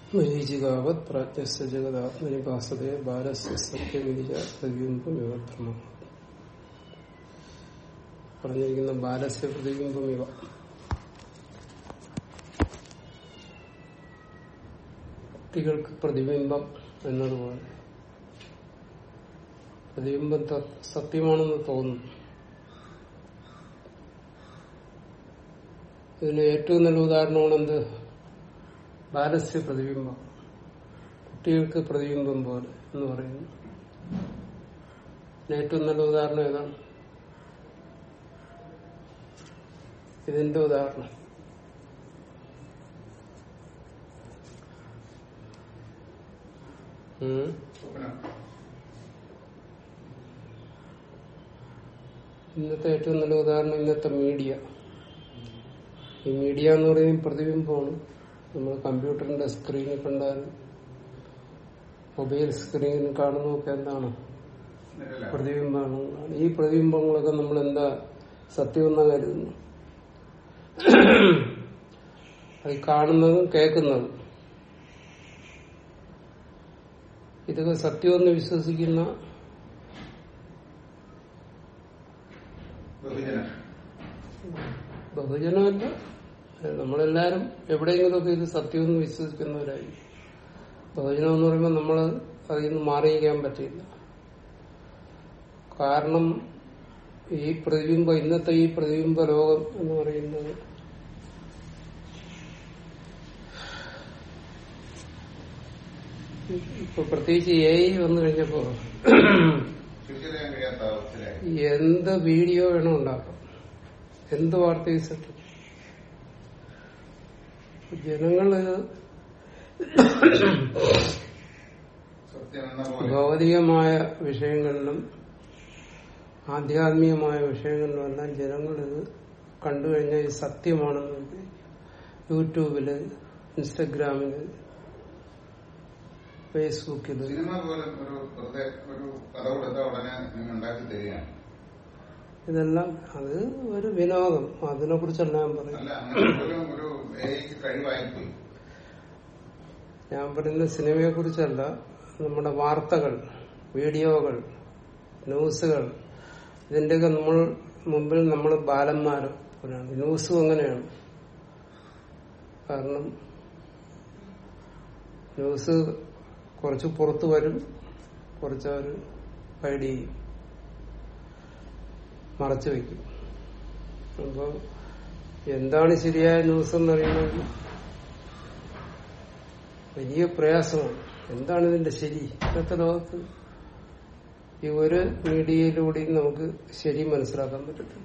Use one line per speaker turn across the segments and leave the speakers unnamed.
നൈജികാവത് പ്രാജ്ഞസ്യ ജഗതാത്മനിപാസതയെ ബാലസ്യ സത്യവിരിച്ച പ്രതിബിംബം യുവത്രമ പറഞ്ഞിരിക്കുന്ന ബാലസ്യ പ്രതിബിംബം ഇവ കുട്ടികൾക്ക് പ്രതിബിംബം എന്നതുപോലെ പ്രതിബിംബം ത- സത്യമാണെന്ന് തോന്നുന്നു ഇതിന് ഏറ്റവും നല്ല ഉദാഹരണമാണ് എന്ത് ബാലസ്യ പ്രതിബിംബം കുട്ടികൾക്ക് പ്രതിബിംബം പോലെ എന്ന് പറയുന്നു ഇതിന് ഏറ്റവും നല്ല ഉദാഹരണം ഏതാണ് ഇതിന്റെ ഉദാഹരണം ഉം. ഇന്നത്തെ ഏറ്റവും നല്ല ഉദാഹരണം ഇന്നത്തെ മീഡിയ ഈ മീഡിയ എന്ന് പറയുന്നത് പ്രതിബിംബമാണ് നമ്മൾ കമ്പ്യൂട്ടറിന്റെ സ്ക്രീനിൽ കണ്ടാൽ മൊബൈൽ സ്ക്രീനിൽ കാണുന്നതൊക്കെ എന്താണ് പ്രതിബിംബമാണ് ഈ പ്രതിബിംബങ്ങളൊക്കെ നമ്മൾ എന്താ സത്യമെന്ന കരുതുന്നു അത് കാണുന്നതും കേൾക്കുന്നതും ഇതൊക്കെ സത്യമെന്ന് വിശ്വസിക്കുന്ന ബഹുജനമല്ല നമ്മളെല്ലാരും എവിടെയെങ്കിലുമൊക്കെ ഇത് സത്യമെന്ന് വിശ്വസിക്കുന്നവരായി ബഹുജനം എന്ന് പറയുമ്പോൾ നമ്മൾ അതിൽ നിന്ന് മാറിയിരിക്കാൻ പറ്റില്ല കാരണം ഈ പ്രതിബിംബ ഇന്നത്തെ ഈ പ്രതിബിംബ ലോകം എന്ന് പറയുന്നത് ഇപ്പൊ പ്രത്യേകിച്ച് എ ഐ വന്നു കഴിഞ്ഞപ്പോ
തിരിച്ചറിയാൻ കഴിയാത്ത അവസ്ഥയിലായി
എന്ത് വീഡിയോ വേണം ഉണ്ടാക്കാം എന്ത് വാർത്ത സെറ്റ് ജനങ്ങള്
സത്യം എന്ന പോലെ
ഭൗതികമായ വിഷയങ്ങളിലും ആധ്യാത്മികമായ വിഷയങ്ങളിലും എല്ലാം ജനങ്ങൾ ഇത് കണ്ടു കഴിഞ്ഞാൽ ഇത് സത്യമാണെന്ന് വിചാരിക്കും. യൂട്യൂബില് ഇൻസ്റ്റഗ്രാമില് ഫേസ്ബുക്കില്
സിനിമ പോലെ ഒരു വെറുതെ ഒരു കഥ കൊടുത്ത ഉടനെ നിങ്ങൾ ഉണ്ടാക്കി തരികയാണ്
ഇതെല്ലാം അത് ഒരു വിനോദം അതിനെ കുറിച്ചല്ല ഞാൻ പറയും
അല്ല അങ്ങനെ പോലും ഒരു എഐക്ക് കഴിവായിപ്പോയി
ഞാൻ പറയുന്നത് സിനിമയെ കുറിച്ചല്ല നമ്മുടെ വാർത്തകൾ വീഡിയോകൾ ന്യൂസുകൾ ഇതിന്റെയൊക്കെ നമ്മൾ മുമ്പിൽ നമ്മൾ ബാലന്മാർ പോലെയാണ് ന്യൂസും അങ്ങനെയാണ് കാരണം ന്യൂസ് കുറച്ച് പുറത്തു വരും കുറച്ച് അവർ ഹൈഡ് ചെയ്യും മറച്ചു വെക്കും അപ്പൊ എന്താണ് ശരിയായ ന്യൂസ് എന്ന് പറയുന്നത് വലിയ പ്രയാസമാണ് എന്താണ് ഇതിന്റെ ശരി ഇന്നത്തെ ലോകത്ത് ഈ ഒരു മീഡിയയിലൂടെയും നമുക്ക് ശരി മനസ്സിലാക്കാൻ പറ്റത്തില്ല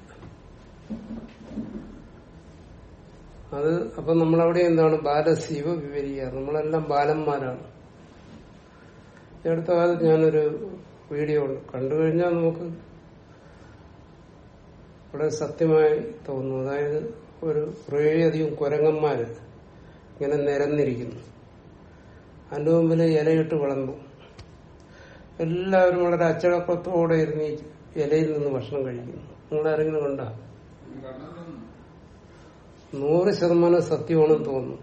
അത് അപ്പൊ നമ്മളവിടെ എന്താണ് ബാലസീവ വിവരിക്കുക നമ്മളെല്ലാം ബാലന്മാരാണ് ഈ അടുത്ത കാലത്ത് ഞാനൊരു വീഡിയോ ഉണ്ട് കണ്ടു കഴിഞ്ഞാൽ നമുക്ക് വളരെ സത്യമായി തോന്നുന്നു അതായത് ഒരു കുറേയധികം കുരങ്ങന്മാര് ഇങ്ങനെ നിരന്നിരിക്കുന്നു അതിന്റെ മുമ്പിൽ ഇലയിട്ട് വിളമ്പും എല്ലാവരും വളരെ അച്ചടക്കത്തോടെ ഇരുന്ന് ഈ ഇലയിൽ നിന്ന് ഭക്ഷണം കഴിക്കുന്നു നിങ്ങളാരെങ്കിലും കണ്ട നൂറ് ശതമാനം സത്യമാണെന്ന് തോന്നുന്നു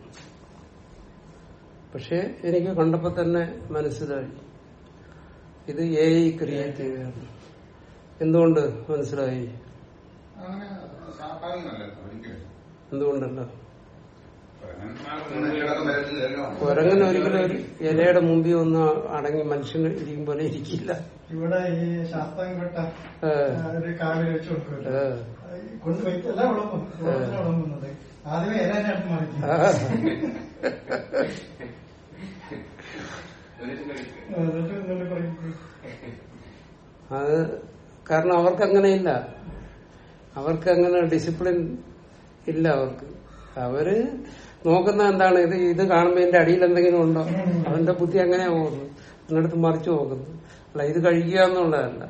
പക്ഷെ എനിക്ക് കണ്ടപ്പോ തന്നെ മനസ്സിലായി ഇത് എ ഐ ക്രിയേറ്റ് ചെയ്തതാണ് എന്തുകൊണ്ട് മനസ്സിലായി
അങ്ങനെ സ്വാഭാവികമല്ലല്ലോ ഒരിക്കലും
എന്തുകൊണ്ടല്ല
കിടക്കുന്ന തരത്തിലല്ലോ
കുരങ്ങൻ ഒരിക്കലും ഒരു ഇലയുടെ മുമ്പിൽ ഒന്ന് അടങ്ങി മനുഷ്യന് ഇരിക്കും പോലെ ഇരിക്കില്ല
ഇവിടെ ഈ ശാസ്താംകോട്ട
ഏ,
ഒരു കാവിൽ വെച്ച് കൊടുക്കുമല്ലോ
ഏ,
കൊണ്ട് വയ്ക്കല്ല വിളമ്പും റോട്ടിലാണ് വിളമ്പുന്നത് ആദ്യമേ ഇലാനായിട്ട് മറിക്കും
ആ.
എന്നിട്ട് എന്നിട്ട് പറയും
അത് കാരണം അവർക്ക് അങ്ങനെയില്ല അവർക്ക് അങ്ങനെ ഡിസിപ്ലിൻ ഇല്ല അവർക്ക് അവര് നോക്കുന്ന എന്താണ് ഇത് ഇത് കാണുമ്പോ എന്റെ അടിയിൽ എന്തെങ്കിലും ഉണ്ടോ അവന്റെ ബുദ്ധി അങ്ങനെയാ പോകുന്നത് എന്നിടത്ത് മറിച്ചു നോക്കുന്നു അല്ല ഇത് കഴിക്കുക എന്നുള്ളതല്ല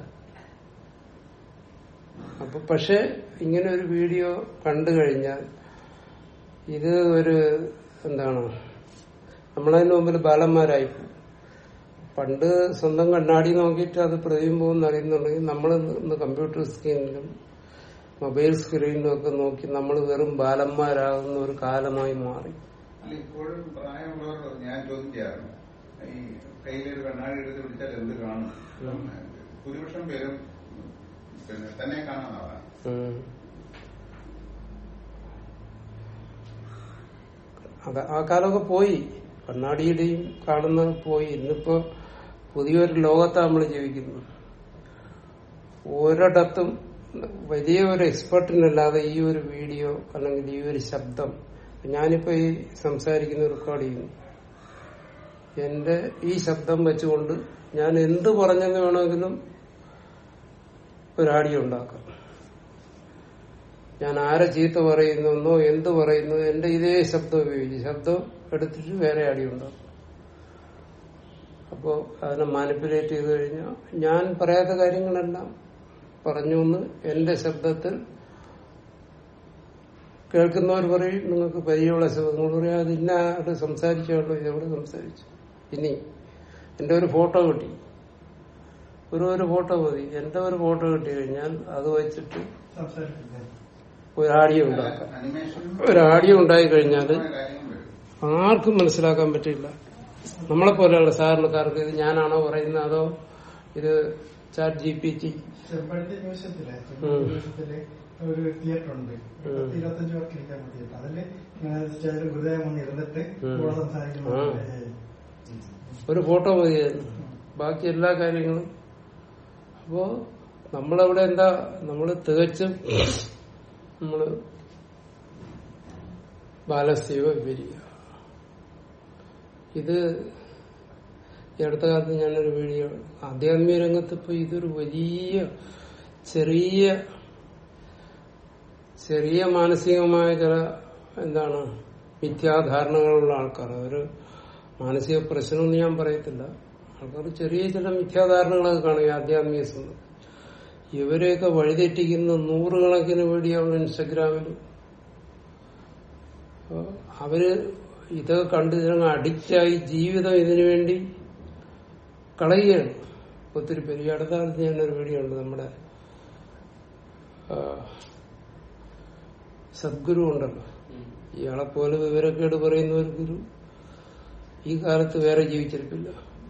അപ്പൊ പക്ഷെ ഇങ്ങനെ ഒരു വീഡിയോ കണ്ടു കഴിഞ്ഞാൽ ഇത് ഒരു എന്താണ് നമ്മളതിന് മുമ്പിൽ ബാലന്മാരായി പോകും. പണ്ട് സ്വന്തം കണ്ണാടി നോക്കിയിട്ട് അത് പ്രതിബിംബം അറിയുന്നുണ്ടെങ്കിൽ നമ്മൾ ഇന്ന് കമ്പ്യൂട്ടർ സ്ക്രീനിലും മൊബൈൽ സ്ക്രീനിലും ഒക്കെ നോക്കി നമ്മൾ വെറും ബാലന്മാരാകുന്ന ഒരു കാലമായി മാറി
അല്ല ഇപ്പോഴും പ്രായമുള്ളവർ ഞാൻ ചോദിക്കാറുണ്ട് ഈ കയ്യിലൊരു കണ്ണാടി എടുത്ത് പിടിച്ചാൽ എന്ത് കാണും ഭൂരിപക്ഷം പേരും പിന്നെ തന്നെ കാണാനാവാം
ഉം. അത് ആ കാലമൊക്കെ പോയി കണ്ണാടിയുടെയും കാണുന്നത് പോയി ഇന്നിപ്പോ പുതിയൊരു ലോകത്താണ് നമ്മൾ ജീവിക്കുന്നത് ഒരിടത്തും വലിയ ഒരു എക്സ്പെർട്ടിനല്ലാതെ ഈ ഒരു വീഡിയോ അല്ലെങ്കിൽ ഈ ഒരു ശബ്ദം ഞാനിപ്പോ ഈ സംസാരിക്കുന്ന റെക്കോർഡ് ചെയ്യുന്നു എന്റെ ഈ ശബ്ദം വെച്ചുകൊണ്ട് ഞാൻ എന്ത് പറഞ്ഞെന്ന് വേണമെങ്കിലും ഒരു ആഡിയോ ഉണ്ടാക്കാം ഞാൻ ആരെ ചീത്ത പറയുന്നെന്നോ എന്ത് പറയുന്നു എന്റെ ഇതേ ശബ്ദം ഉപയോഗിച്ച് ശബ്ദം എടുത്തിട്ട് വേറെ ആടി ഉണ്ടാകും അപ്പോ അതിനെ മാനിപ്പുലേറ്റ് ചെയ്ത് കഴിഞ്ഞാൽ ഞാൻ പറയാത്ത കാര്യങ്ങളെല്ലാം പറഞ്ഞു എന്ന് എന്റെ ശബ്ദത്തിൽ കേൾക്കുന്നവർ പറയും നിങ്ങൾക്ക് പരിചയമുള്ള ശബ്ദം നിങ്ങൾ പറയും അത് ഇന്ന അത് സംസാരിച്ചുള്ളൂ ഇതെവിടെ സംസാരിച്ചു ഇനി എന്റെ ഒരു ഫോട്ടോ കിട്ടി ഒരു ഒരു ഫോട്ടോ മതി എന്റെ ഒരു ഫോട്ടോ കിട്ടി കഴിഞ്ഞാൽ അത് വെച്ചിട്ട്
സംസാരിക്കില്ല
ഒരു ആഡിയോ ഉണ്ടാക്കാം
അനിമേഷൻ
ഒരു ആഡിയോ ഉണ്ടായി കഴിഞ്ഞാല്
കാര്യങ്ങൾ വരും
ആർക്കും മനസ്സിലാക്കാൻ പറ്റില്ല നമ്മളെ പോലെയുള്ള സാധാരണക്കാർക്ക് ഇത് ഞാനാണോ പറയുന്നത് അതോ ഇത് chat G P T
Chempazhanthi മ്യൂസിയത്തിലെ
ഉം.
ചെമ്പഴത്തി മ്യൂസിയത്തില് ഒരു തിയേറ്റർ ഉണ്ട്
ഉം.
പത്ത് ഇരുപത്തഞ്ച് പേർക്ക് ഇരിക്കാൻ തിയേറ്റർ അതില് സ്റ്റേജിൽ ഗുരുദേവൻ വന്ന് ഇരുന്നിട്ട്
ഉം.
കൂടെ സംസാരിക്കുന്ന
ആ.
പോലെ.
ഒരു ഫോട്ടോ മതിയായിരുന്നു ബാക്കി എല്ലാ കാര്യങ്ങളും അപ്പോ നമ്മളവിടെ എന്താ നമ്മള് തികച്ചും നമ്മള് ബാലസ്തീവ വിവരിക ഇത് ഈ അടുത്ത കാലത്ത് ഞാനൊരു വീഡിയോ ആധ്യാത്മിക രംഗത്ത് ഇപ്പൊ ഇതൊരു വലിയ ചെറിയ ചെറിയ മാനസികമായ ചില എന്താണ് മിഥ്യാധാരണകളുള്ള ആൾക്കാർ ഒരു മാനസിക പ്രശ്നമൊന്നും ഞാൻ പറയത്തില്ല ആൾക്കാർ ചെറിയ ചില മിഥ്യാധാരണകളൊക്കെ കാണും ഈ ആധ്യാത്മിക സംബന്ധം ഇവരെയൊക്കെ വഴിതെറ്റിക്കുന്ന നൂറുകണക്കിന് വീഡിയോകൾ ഇൻസ്റ്റഗ്രാമിൽ അപ്പൊ അവര് ഇതൊക്കെ കണ്ട് ഇതിനങ്ങ് അഡിക്റ്റായി ജീവിതം ഇതിനു വേണ്ടി കളയുകയാണ് ഒത്തിരി പേര് ഈ അടുത്ത കാലത്ത് ഞാനൊരു വീഡിയോ ഉണ്ട് നമ്മുടെ ആ, സദ്ഗുരു ഉണ്ടല്ലോ ഇയാളെ പോലെ വിവരക്കേട് പറയുന്ന ഒരു ഗുരു ഈ കാലത്ത് വേറെ ജീവിച്ചിരിപ്പില്ല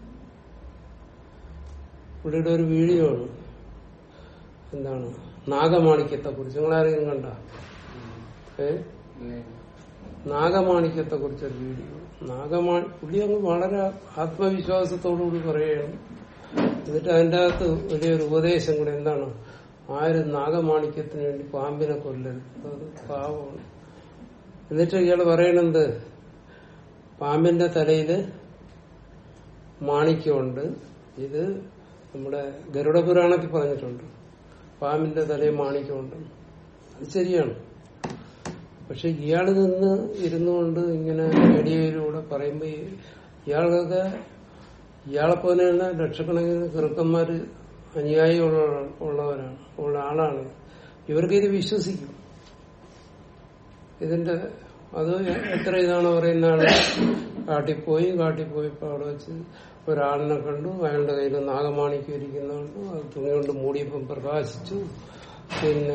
പുള്ളിയുടെ ഒരു വീഡിയോ ആണ് എന്താണ് നാഗമാണിക്യത്തെ കുറിച്ച് നിങ്ങളാരെങ്കിലും കണ്ട ഏ നാഗമാണിക്യത്തെ കുറിച്ചൊരു വീഡിയോ നാഗമാണി പുള്ളി അങ്ങ് വളരെ ആത്മവിശ്വാസത്തോടുകൂടി പറയുകയാണ് എന്നിട്ട് അതിന്റെ അകത്ത് വലിയൊരു ഉപദേശം കൂടെ എന്താണ് ആരും നാഗമാണിക്യത്തിന് വേണ്ടി പാമ്പിനെ കൊല്ലരുത് അത് പാവമാണ് എന്നിട്ട് ഇയാള് പറയണത് പാമ്പിന്റെ തലയില് മാണിക്യമുണ്ട് ഇത് നമ്മുടെ ഗരുഡ പുരാണത്തിൽ പറഞ്ഞിട്ടുണ്ട് പാമ്പിന്റെ തലയിൽ മാണിക്യമുണ്ട് അത് ശരിയാണ് പക്ഷെ ഇയാൾ നിന്ന് ഇരുന്നുകൊണ്ട് ഇങ്ങനെ മീഡിയയിലൂടെ പറയുമ്പോ ഈ- ഇയാൾക്കൊക്കെ ഇയാളെ പോലെ തന്നെ ലക്ഷക്കണക്കിന് ചെറുക്കന്മാര് അനുയായി ഉള്ള ഉള്ളവരാണ് ഉള്ള ആളാണ് ഇവർക്ക് ഇത് വിശ്വസിക്കും ഇതിന്റെ അത് എത്ര ഇതാണ് പറയുന്ന ആള് കാട്ടിപ്പോയി കാട്ടിപ്പോയപ്പോ അവിടെ വെച്ച് ഒരാളിനെ കണ്ടു അയാളുടെ കയ്യിൽ നാഗമാണിക്യം ഇരിക്കുന്ന കണ്ടു അത് തുണി കൊണ്ട് മൂടിയപ്പം പ്രകാശിച്ചു പിന്നെ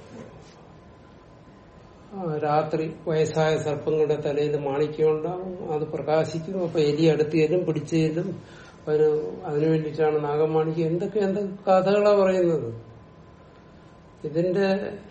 ആ, രാത്രി വയസ്സായ സർപ്പങ്ങളുടെ തലയിൽ മാണിക്യം ഉണ്ടാവും അത് പ്രകാശിക്കും അപ്പൊ എലി അടുത്തേലും പിടിച്ചേലും ഒരു അതിനു വേണ്ടിയിട്ടാണ് നാഗമാണിക്യം എന്തൊക്കെ എന്തൊക്കെ കഥകളാ പറയുന്നത് ഇതിന്റെ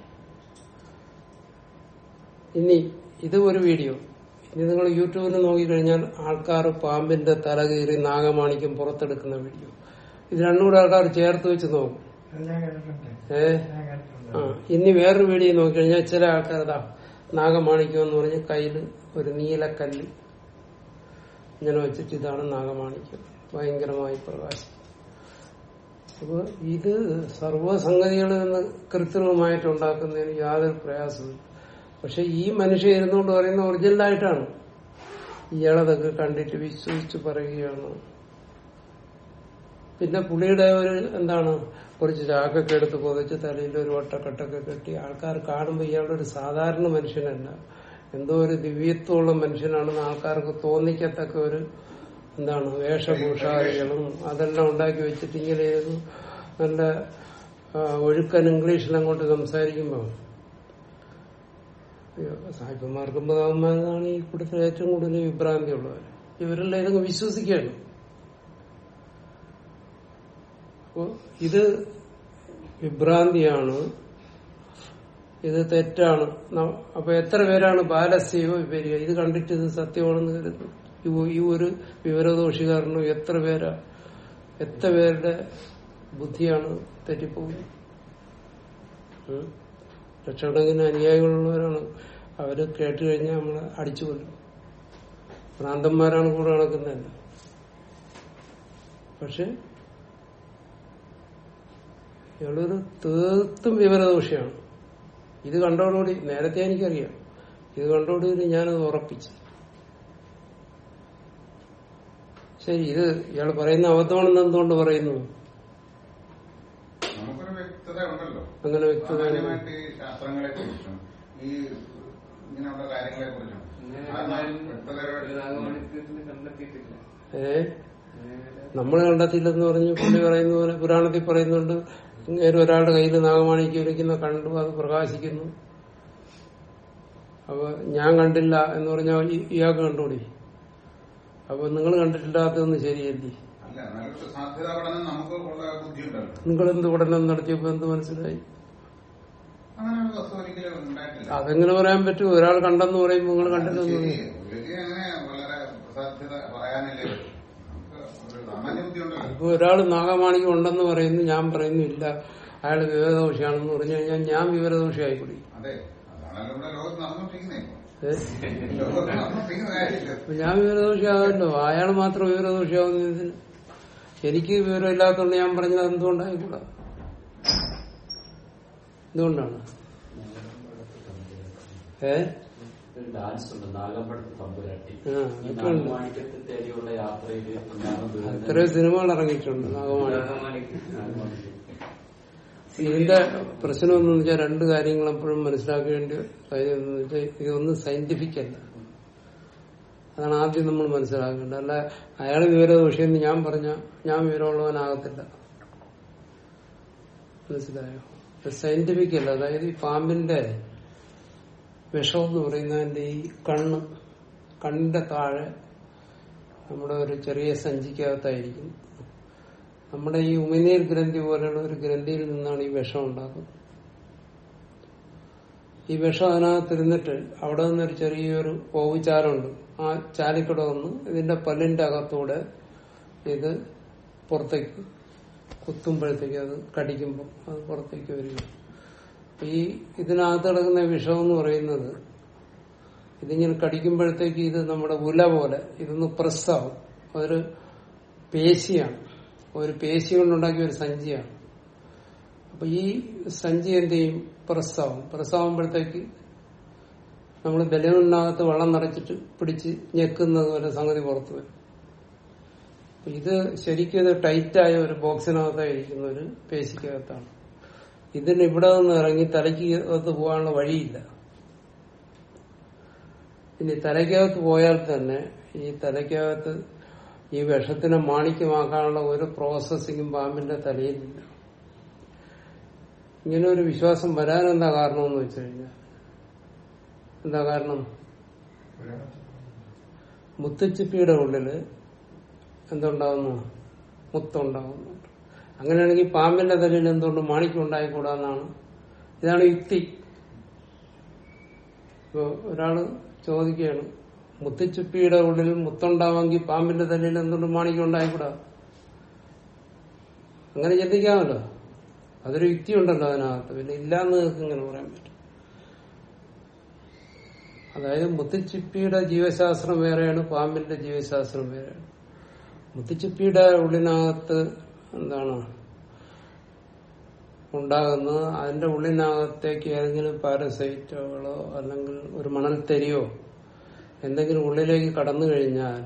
ഇനി ഇത് ഒരു വീഡിയോ ഇനി നിങ്ങൾ യൂട്യൂബിൽ നോക്കിക്കഴിഞ്ഞാൽ ആൾക്കാർ പാമ്പിന്റെ തല കീറി നാഗമാണിക്യം പുറത്തെടുക്കുന്ന വീഡിയോ ഇത് രണ്ടും കൂടെ ആൾക്കാർ ചേർത്ത് വെച്ച് നോക്കും
അത് ഞാൻ കേട്ടിട്ടുണ്ട്
ഏ
ഞാൻ കേട്ടിട്ടുണ്ട്
ആ ഇനി വേറൊരു വീഡിയോ നോക്കിക്കഴിഞ്ഞാൽ ചില ആൾക്കാരതാ നാഗമാണിക്യം എന്ന് പറഞ്ഞ് കയ്യിൽ ഒരു നീലക്കല്ല് ഇങ്ങനെ വെച്ചിട്ട് ഇതാണ് നാഗമാണിക്യം ഭയങ്കരമായി പ്രകാശം അപ്പൊ ഇത് സർവ്വസംഗതികളിൽ നിന്ന് കൃത്രിമമായിട്ട് ഉണ്ടാക്കുന്നതിന് യാതൊരു പ്രയാസമില്ല പക്ഷെ ഈ മനുഷ്യൻ ഇരുന്നുകൊണ്ട് പറയുന്ന ഒറിജിനലായിട്ടാണ് ഇയാളതൊക്കെ കണ്ടിട്ട് വിശ്വസിച്ച് പറയുകയാണ് പിന്നെ പുള്ളിയുടെ ഒരു എന്താണ് കുറച്ച് ചാക്കൊക്കെ എടുത്ത് പുതച്ച് തലയിൽ ഒരു വട്ടക്കെട്ടൊക്കെ കെട്ടി ആൾക്കാർ കാണുമ്പോൾ ഇയാളൊരു സാധാരണ മനുഷ്യനല്ല എന്തോ ഒരു ദിവ്യത്വമുള്ള മനുഷ്യനാണെന്ന് ആൾക്കാർക്ക് തോന്നിക്കത്തക്ക ഒരു എന്താണ് വേഷഭൂഷാദികളും അതെല്ലാം ഉണ്ടാക്കി വെച്ചിട്ട് ഇങ്ങനെ ഏത് നല്ല ആ, ഒഴുക്കൻ ഇംഗ്ലീഷിൽ അങ്ങോട്ട് സംസാരിക്കുമ്പോൾ സാഹിബന്മാർക്കും ബദാന്മാരാണ് ഈ കൂട്ടത്തിൽ ഏറ്റവും കൂടുതൽ വിഭ്രാന്തി ഉള്ളവർ ഇവരെല്ലാം ഇതങ്ങ് വിശ്വസിക്കുകയാണ് അപ്പോ ഇത് വിഭ്രാന്തിയാണ് ഇത് തെറ്റാണ് ന- അപ്പൊ എത്ര പേരാണ് ബാലസ്യവ വിപര്യ ഇത് കണ്ടിട്ട് ഇത് സത്യമാണെന്ന് കരുതുന്നു ഈ ഒ- ഈ ഒരു വിവരദോഷികാരനും എത്ര പേരാ എത്ര പേരുടെ ബുദ്ധിയാണ് തെറ്റിപ്പോകുന്നത് ഉം? ലക്ഷക്കണക്കിന് അനുയായികളുള്ളവരാണ് അവര് കേട്ട് കഴിഞ്ഞാൽ നമ്മളെ അടിച്ചു കൊല്ലും ഭ്രാന്തന്മാരാണ് കൂടെ നടക്കുന്നത് പക്ഷെ ഇയാളൊരു തീർത്തും വിവരദോഷിയാണ് ഇത് കണ്ടോടുകൂടി നേരത്തെ എനിക്കറിയാം ഇത് കണ്ടോടുകൂടി ഞാനത് ഉറപ്പിച്ചു ശരി ഇത് ഇയാൾ പറയുന്ന അബദ്ധമാണെന്ന് എന്തുകൊണ്ട് പറയുന്നു
നമുക്കൊരു വ്യക്തത ഉണ്ടല്ലോ
അങ്ങനെ വ്യക്തത
സാമാന്യമായിട്ട് ഈ ശാസ്ത്രങ്ങളെ കുറിച്ചും ഈ ഇങ്ങനെയുള്ള കാര്യങ്ങളെ കുറിച്ചും
കണ്ടെത്തിയിട്ടില്ല
ഏ നമ്മൾ കണ്ടെത്തിയില്ലെന്ന് പറഞ്ഞ് പുള്ളി പറയുന്ന പോലെ പുരാണത്തിൽ പറയുന്നുണ്ട് ഇങ്ങനെ ഒരാളുടെ കയ്യിൽ നാഗമാണിക്ക് ഇരിക്കുന്ന കണ്ടു അത് പ്രകാശിക്കുന്നു അപ്പൊ ഞാൻ കണ്ടില്ല എന്ന് പറഞ്ഞാൽ ഈ- ഇയാൾക്ക് കണ്ടുകൂടി അപ്പൊ നിങ്ങൾ കണ്ടിട്ടില്ലാത്തതൊന്നും ശരിയല്ലേ
അല്ല നല്ലൊരു സാധ്യത പഠനം നമുക്ക് ഉള്ള ബുദ്ധിയുണ്ടല്ലോ
നിങ്ങൾ എന്ത് പഠനം നടത്തിയപ്പോ എന്ത് മനസ്സിലായി
അങ്ങനെ ഒരു വസ്തു ഒരിക്കലും ഉണ്ടായിട്ടില്ല
അതെങ്ങനെ പറയാൻ പറ്റും ഒരാൾ കണ്ടെന്ന് പറയുമ്പോൾ നിങ്ങൾ കണ്ടില്ലെന്ന്
ശരി.
പറയും.
പുള്ളിക്ക് അങ്ങനെ വളരെ സാധ്യത പറയാനല്ലേ പറ്റൂ. നമുക്ക് ഒരു സാമാന്യ ബുദ്ധി ഉണ്ടല്ലോ
ഇപ്പൊ ഒരാൾ നാഗമാണിക്ക് ഉണ്ടെന്ന് പറയുന്നു ഞാൻ പറയുന്നു ഇല്ല അയാൾ വിവരദോഷിയാണെന്ന് പറഞ്ഞു കഴിഞ്ഞാൽ ഞാൻ വിവരദോഷിയായി കൂടി
അതെ അതാണല്ലോ ഇവിടെ ലോകത്ത് നടന്നുകൊണ്ടിരിക്കുന്നത് ഇപ്പൊ.
ഏ?
ലോകത്ത് നടന്നുകൊണ്ടിരിക്കുന്ന കാര്യമില്ല
അപ്പൊ ഞാൻ വിവരദോഷിയാകല്ലോ അയാൾ മാത്രം വിവരദോഷിയാവുന്നതിന് എനിക്ക് വിവരമില്ലാത്തതുകൊണ്ട് ഞാൻ പറഞ്ഞത് എന്തുകൊണ്ടായിക്കൂടാ എന്തുകൊണ്ടാണ് ഏ
ഒരു ഡാൻസ് ഉണ്ട് നാഗമ്പടത്ത് തമ്പുരാട്ടി
ആ,
ഈ
അതൊക്കെ ഉണ്ട്.
നാഗമാണിക്യത്തെ തേടിയുള്ള യാത്രയിൽ
അത്രയും സിനിമകൾ ഇറങ്ങിയിട്ടുണ്ട് നാഗമാണി ഇതിന്റെ പ്രശ്നം എന്ന് വെച്ചാൽ രണ്ട് കാര്യങ്ങൾ എപ്പോഴും മനസ്സിലാക്കേണ്ട കാര്യം എന്ന് വെച്ചാൽ ഇതൊന്നും സയന്റിഫിക് അല്ല അതാണ് ആദ്യം നമ്മൾ മനസ്സിലാക്കേണ്ടത് അല്ല അയാൾ വിവരദോഷിയെന്ന് ഞാൻ പറഞ്ഞ ഞാൻ വിവരമുള്ളവനാകത്തില്ല മനസ്സിലായോ സയന്റിഫിക് അല്ല അതായത് ഈ പാമ്പിന്റെ വിഷം എന്ന് പറയുന്നതിന്റെ ഈ കണ്ണ് കണ്ണിന്റെ താഴെ നമ്മുടെ ഒരു ചെറിയ സഞ്ചിക്കകത്തായിരിക്കും നമ്മുടെ ഈ ഉമിനീർ ഗ്രന്ഥി പോലെയുള്ള ഒരു ഗ്രന്ഥിയിൽ നിന്നാണ് ഈ വിഷം ഉണ്ടാക്കുന്നത് ഈ വിഷം അതിനകത്തിരുന്നിട്ട് അവിടെ നിന്നൊരു ചെറിയൊരു ഓവുചാലുണ്ട് ആ ചാലിക്കൂടെ വന്ന് ഇതിന്റെ പല്ലിന്റെ അകത്തൂടെ ഇത് പുറത്തേക്ക് കുത്തുമ്പോഴത്തേക്ക് അത് കടിക്കുമ്പോൾ അത് പുറത്തേക്ക് വരിക അപ്പൊ ഈ ഇതിനകത്ത് കിടക്കുന്ന വിഷം എന്ന് പറയുന്നത് ഇതിങ്ങനെ കടിക്കുമ്പോഴത്തേക്ക് ഇത് നമ്മുടെ ഉല പോലെ ഇതൊന്ന് പ്രസ്സാവും അതൊരു പേശിയാണ് ഒരു പേശി കൊണ്ടുണ്ടാക്കിയ ഒരു സഞ്ചിയാണ് അപ്പൊ ഈ സഞ്ചി എന്ത് ചെയ്യും പ്രസ്സാവും പ്രസ്സാവുമ്പോഴത്തേക്ക് നമ്മൾ ബലൂണിനകത്ത് വെള്ളം നിറച്ചിട്ട് പിടിച്ച് ഞെക്കുന്നത് പോലെ സംഗതി പുറത്തു വരും അപ്പൊ ഇത് ശരിക്കും ഇത് ടൈറ്റായ ഒരു ബോക്സിനകത്തായിരിക്കുന്ന ഒരു പേശിക്കകത്താണ് ഇതിന് ഇവിടെ നിന്ന് ഇറങ്ങി തലയ്ക്ക് അകത്ത് പോകാനുള്ള വഴിയില്ല ഇനി തലയ്ക്കകത്ത് പോയാൽ തന്നെ ഈ തലയ്ക്കകത്ത് ഈ വിഷത്തിനെ മാണിക്യമാക്കാനുള്ള ഒരു പ്രോസസ്സിങ്ങും പാമ്പിന്റെ തലയിലില്ല ഇങ്ങനെ ഒരു വിശ്വാസം വരാൻ എന്താ കാരണമെന്ന് വെച്ച് കഴിഞ്ഞാൽ എന്താ കാരണം മുത്തുച്ചിപ്പിയുടെ ഉള്ളില് എന്തുണ്ടാവുന്നു മുത്തുണ്ടാവുന്നുണ്ട് അങ്ങനെയാണെങ്കിൽ പാമ്പിന്റെ തലയിൽ എന്തുകൊണ്ട് മാണിക്യം ഉണ്ടായിക്കൂടാന്നാണ് ഇതാണ് യുക്തി ഇപ്പൊ ഒരാള് ചോദിക്കുകയാണ് മുത്തുച്ചിപ്പിയുടെ ഉള്ളിൽ മുത്തുണ്ടാവുമെങ്കിൽ പാമ്പിന്റെ തലയിൽ എന്തുകൊണ്ട് മാണിക്യം ഉണ്ടായിക്കൂടാ അങ്ങനെ ചിന്തിക്കാമല്ലോ അതൊരു യുക്തി ഉണ്ടല്ലോ അതിനകത്ത് പിന്നെ ഇല്ലാന്ന് നിങ്ങൾക്ക് ഇങ്ങനെ പറയാൻ പറ്റും അതായത് മുത്തുച്ചിപ്പിയുടെ ജീവശാസ്ത്രം വേറെയാണ് പാമ്പിന്റെ ജീവശാസ്ത്രം വേറെയാണ് മുത്തുച്ചിപ്പിയുടെ ഉള്ളിനകത്ത് എന്താണ് ഉണ്ടാകുന്നത് അതിന്റെ ഉള്ളിനകത്തേക്ക് ഏതെങ്കിലും പാരസൈറ്റുകളോ അല്ലെങ്കിൽ ഒരു മണൽത്തരിയോ എന്തെങ്കിലും ഉള്ളിലേക്ക് കടന്നു കഴിഞ്ഞാൽ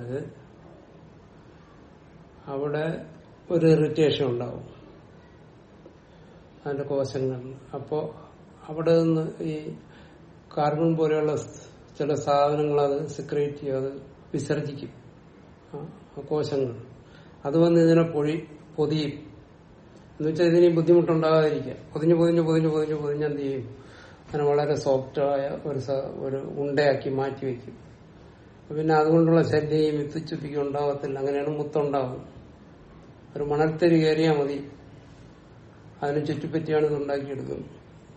അവിടെ ഒരു ഇറിറ്റേഷൻ ഉണ്ടാവും അതിന്റെ കോശങ്ങളിൽ അപ്പോ അവിടെ നിന്ന് ഈ കാർബൺ പോലെയുള്ള ചില സാധനങ്ങൾ അത് സിക്രേറ്റ് ചെയ്യും അത് വിസർജിക്കും ആ, ആ കോശങ്ങൾ അത് വന്ന് ഇതിനെ പൊഴി പൊതിയും എന്ന് വെച്ചാൽ ഇതിന് ബുദ്ധിമുട്ടുണ്ടാകാതിരിക്കുക പൊതിഞ്ഞ് പൊതിഞ്ഞ് പൊതിഞ്ഞ് പൊതിഞ്ഞ് പൊതിഞ്ഞ് എന്ത് ചെയ്യും അതിനെ വളരെ സോഫ്റ്റായ ഒരു സ- ഒരു ഉണ്ടയാക്കി മാറ്റി വെക്കും അപ്പൊ പിന്നെ അതുകൊണ്ടുള്ള ശല്യം വിത്തുച്ചുപ്പിക്കും ഉണ്ടാവത്തില്ല അങ്ങനെയാണ് മുത്തുണ്ടാവുന്നത് ഒരു മണൽത്തരി കയറിയാൽ മതി അതിന് ചുറ്റിപ്പറ്റിയാണ് ഇത് ഉണ്ടാക്കിയെടുക്കുന്നത്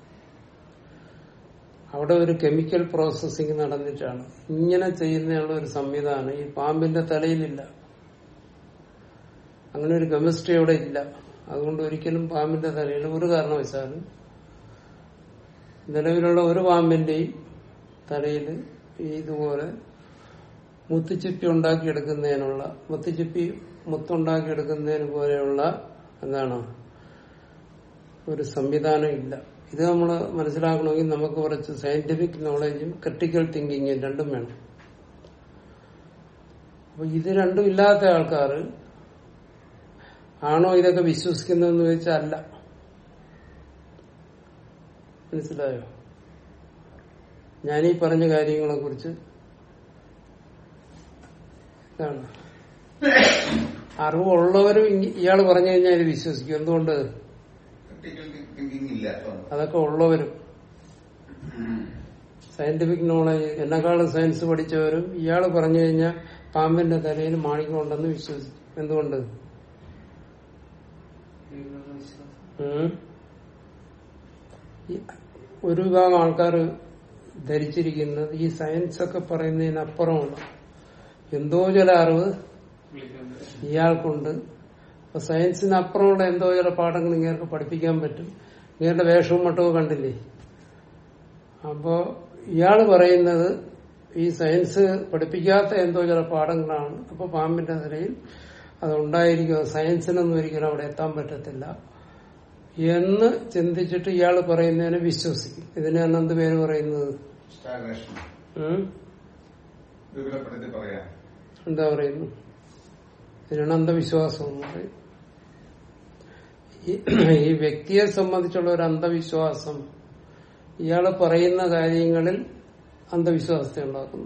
അവിടെ ഒരു കെമിക്കൽ പ്രോസസ്സിംഗ് നടന്നിട്ടാണ് ഇങ്ങനെ ചെയ്യുന്നതിനുള്ള ഒരു സംവിധാനം ഈ പാമ്പിന്റെ തലയിലില്ല അങ്ങനെ ഒരു കെമിസ്ട്രി അവിടെ ഇല്ല അതുകൊണ്ട് ഒരിക്കലും പാമ്പിന്റെ തലയിൽ ഒരു കാരണവശാലും നിലവിലുള്ള ഒരു പാമ്പിന്റെയും തലയിൽ ഇതുപോലെ മുത്തുച്ചിപ്പി ഉണ്ടാക്കിയെടുക്കുന്നതിനുള്ള മുത്തുച്ചിപ്പി മുത്തുണ്ടാക്കിയെടുക്കുന്നതിന് പോലെയുള്ള എന്താണ് ഒരു സംവിധാനം ഇല്ല ഇത് നമ്മൾ മനസ്സിലാക്കണമെങ്കിൽ നമുക്ക് കുറച്ച് സയന്റിഫിക് നോളജും ക്രിട്ടിക്കൽ തിങ്കിങ്ങും രണ്ടും വേണം അപ്പൊ ഇത് രണ്ടും ഇല്ലാത്ത ആൾക്കാർ ആണോ ഇതൊക്കെ വിശ്വസിക്കുന്നതെന്ന് ചോദിച്ചാൽ അല്ല മനസ്സിലായോ ഞാനീ പറഞ്ഞ കാര്യങ്ങളെ കുറിച്ച് ഇതാണ് അറിവുള്ളവരും ഇയാൾ പറഞ്ഞു കഴിഞ്ഞാൽ ഇത് വിശ്വസിക്കും എന്തുകൊണ്ട്
ക്രിട്ടിക്കൽ തിങ്കിങ് ഇല്ല അതുകൊണ്ട്.
അതൊക്കെ ഉള്ളവരും സയന്റിഫിക് നോളജ് എന്നെക്കാളും സയൻസ് പഠിച്ചവരും ഇയാൾ പറഞ്ഞു കഴിഞ്ഞാൽ പാമ്പിന്റെ തലയിൽ മാണിക്കമുണ്ടെന്ന് വിശ്വസിക്കും എന്തുകൊണ്ട് ഉം. ഈ ഒരു വിഭാഗം ആൾക്കാർ ധരിച്ചിരിക്കുന്നത് ഈ സയൻസ് ഒക്കെ പറയുന്നതിനപ്പുറമുള്ള എന്തോ ചില അറിവ് ഇയാൾക്കുണ്ട് അപ്പൊ സയൻസിനപ്പുറമുള്ള എന്തോ ചില പാഠങ്ങൾ ഇങ്ങനെ പഠിപ്പിക്കാൻ പറ്റും ഇങ്ങയുടെ വേഷവും മട്ടവും കണ്ടില്ലേ അപ്പോ ഇയാള് പറയുന്നത് ഈ സയൻസ് പഠിപ്പിക്കാത്ത എന്തോ ചില പാഠങ്ങളാണ് അപ്പൊ പാമ്പിന്റെ നിലയിൽ അതുണ്ടായിരിക്കും അത് സയൻസിനൊന്നും ഒരിക്കലും അവിടെ എത്താൻ പറ്റത്തില്ല എന്ന് ചിന്തിച്ചിട്ട് ഇയാൾ പറയുന്നതിനെ വിശ്വസിക്കും ഇതിനാണ് എന്ത് പേര് പറയുന്നത്
സ്റ്റാഗ്നേഷൻ
ഉം?
വിപുലപ്പെടുത്തി പറയാം
എന്താ പറയുന്നു ഇതിനാണ് അന്ധവിശ്വാസം എന്ന് പറയും ഈ- ഈ വ്യക്തിയെ സംബന്ധിച്ചുള്ള ഒരു അന്ധവിശ്വാസം ഇയാള് പറയുന്ന കാര്യങ്ങളിൽ അന്ധവിശ്വാസത്തെ ഉണ്ടാക്കുന്നു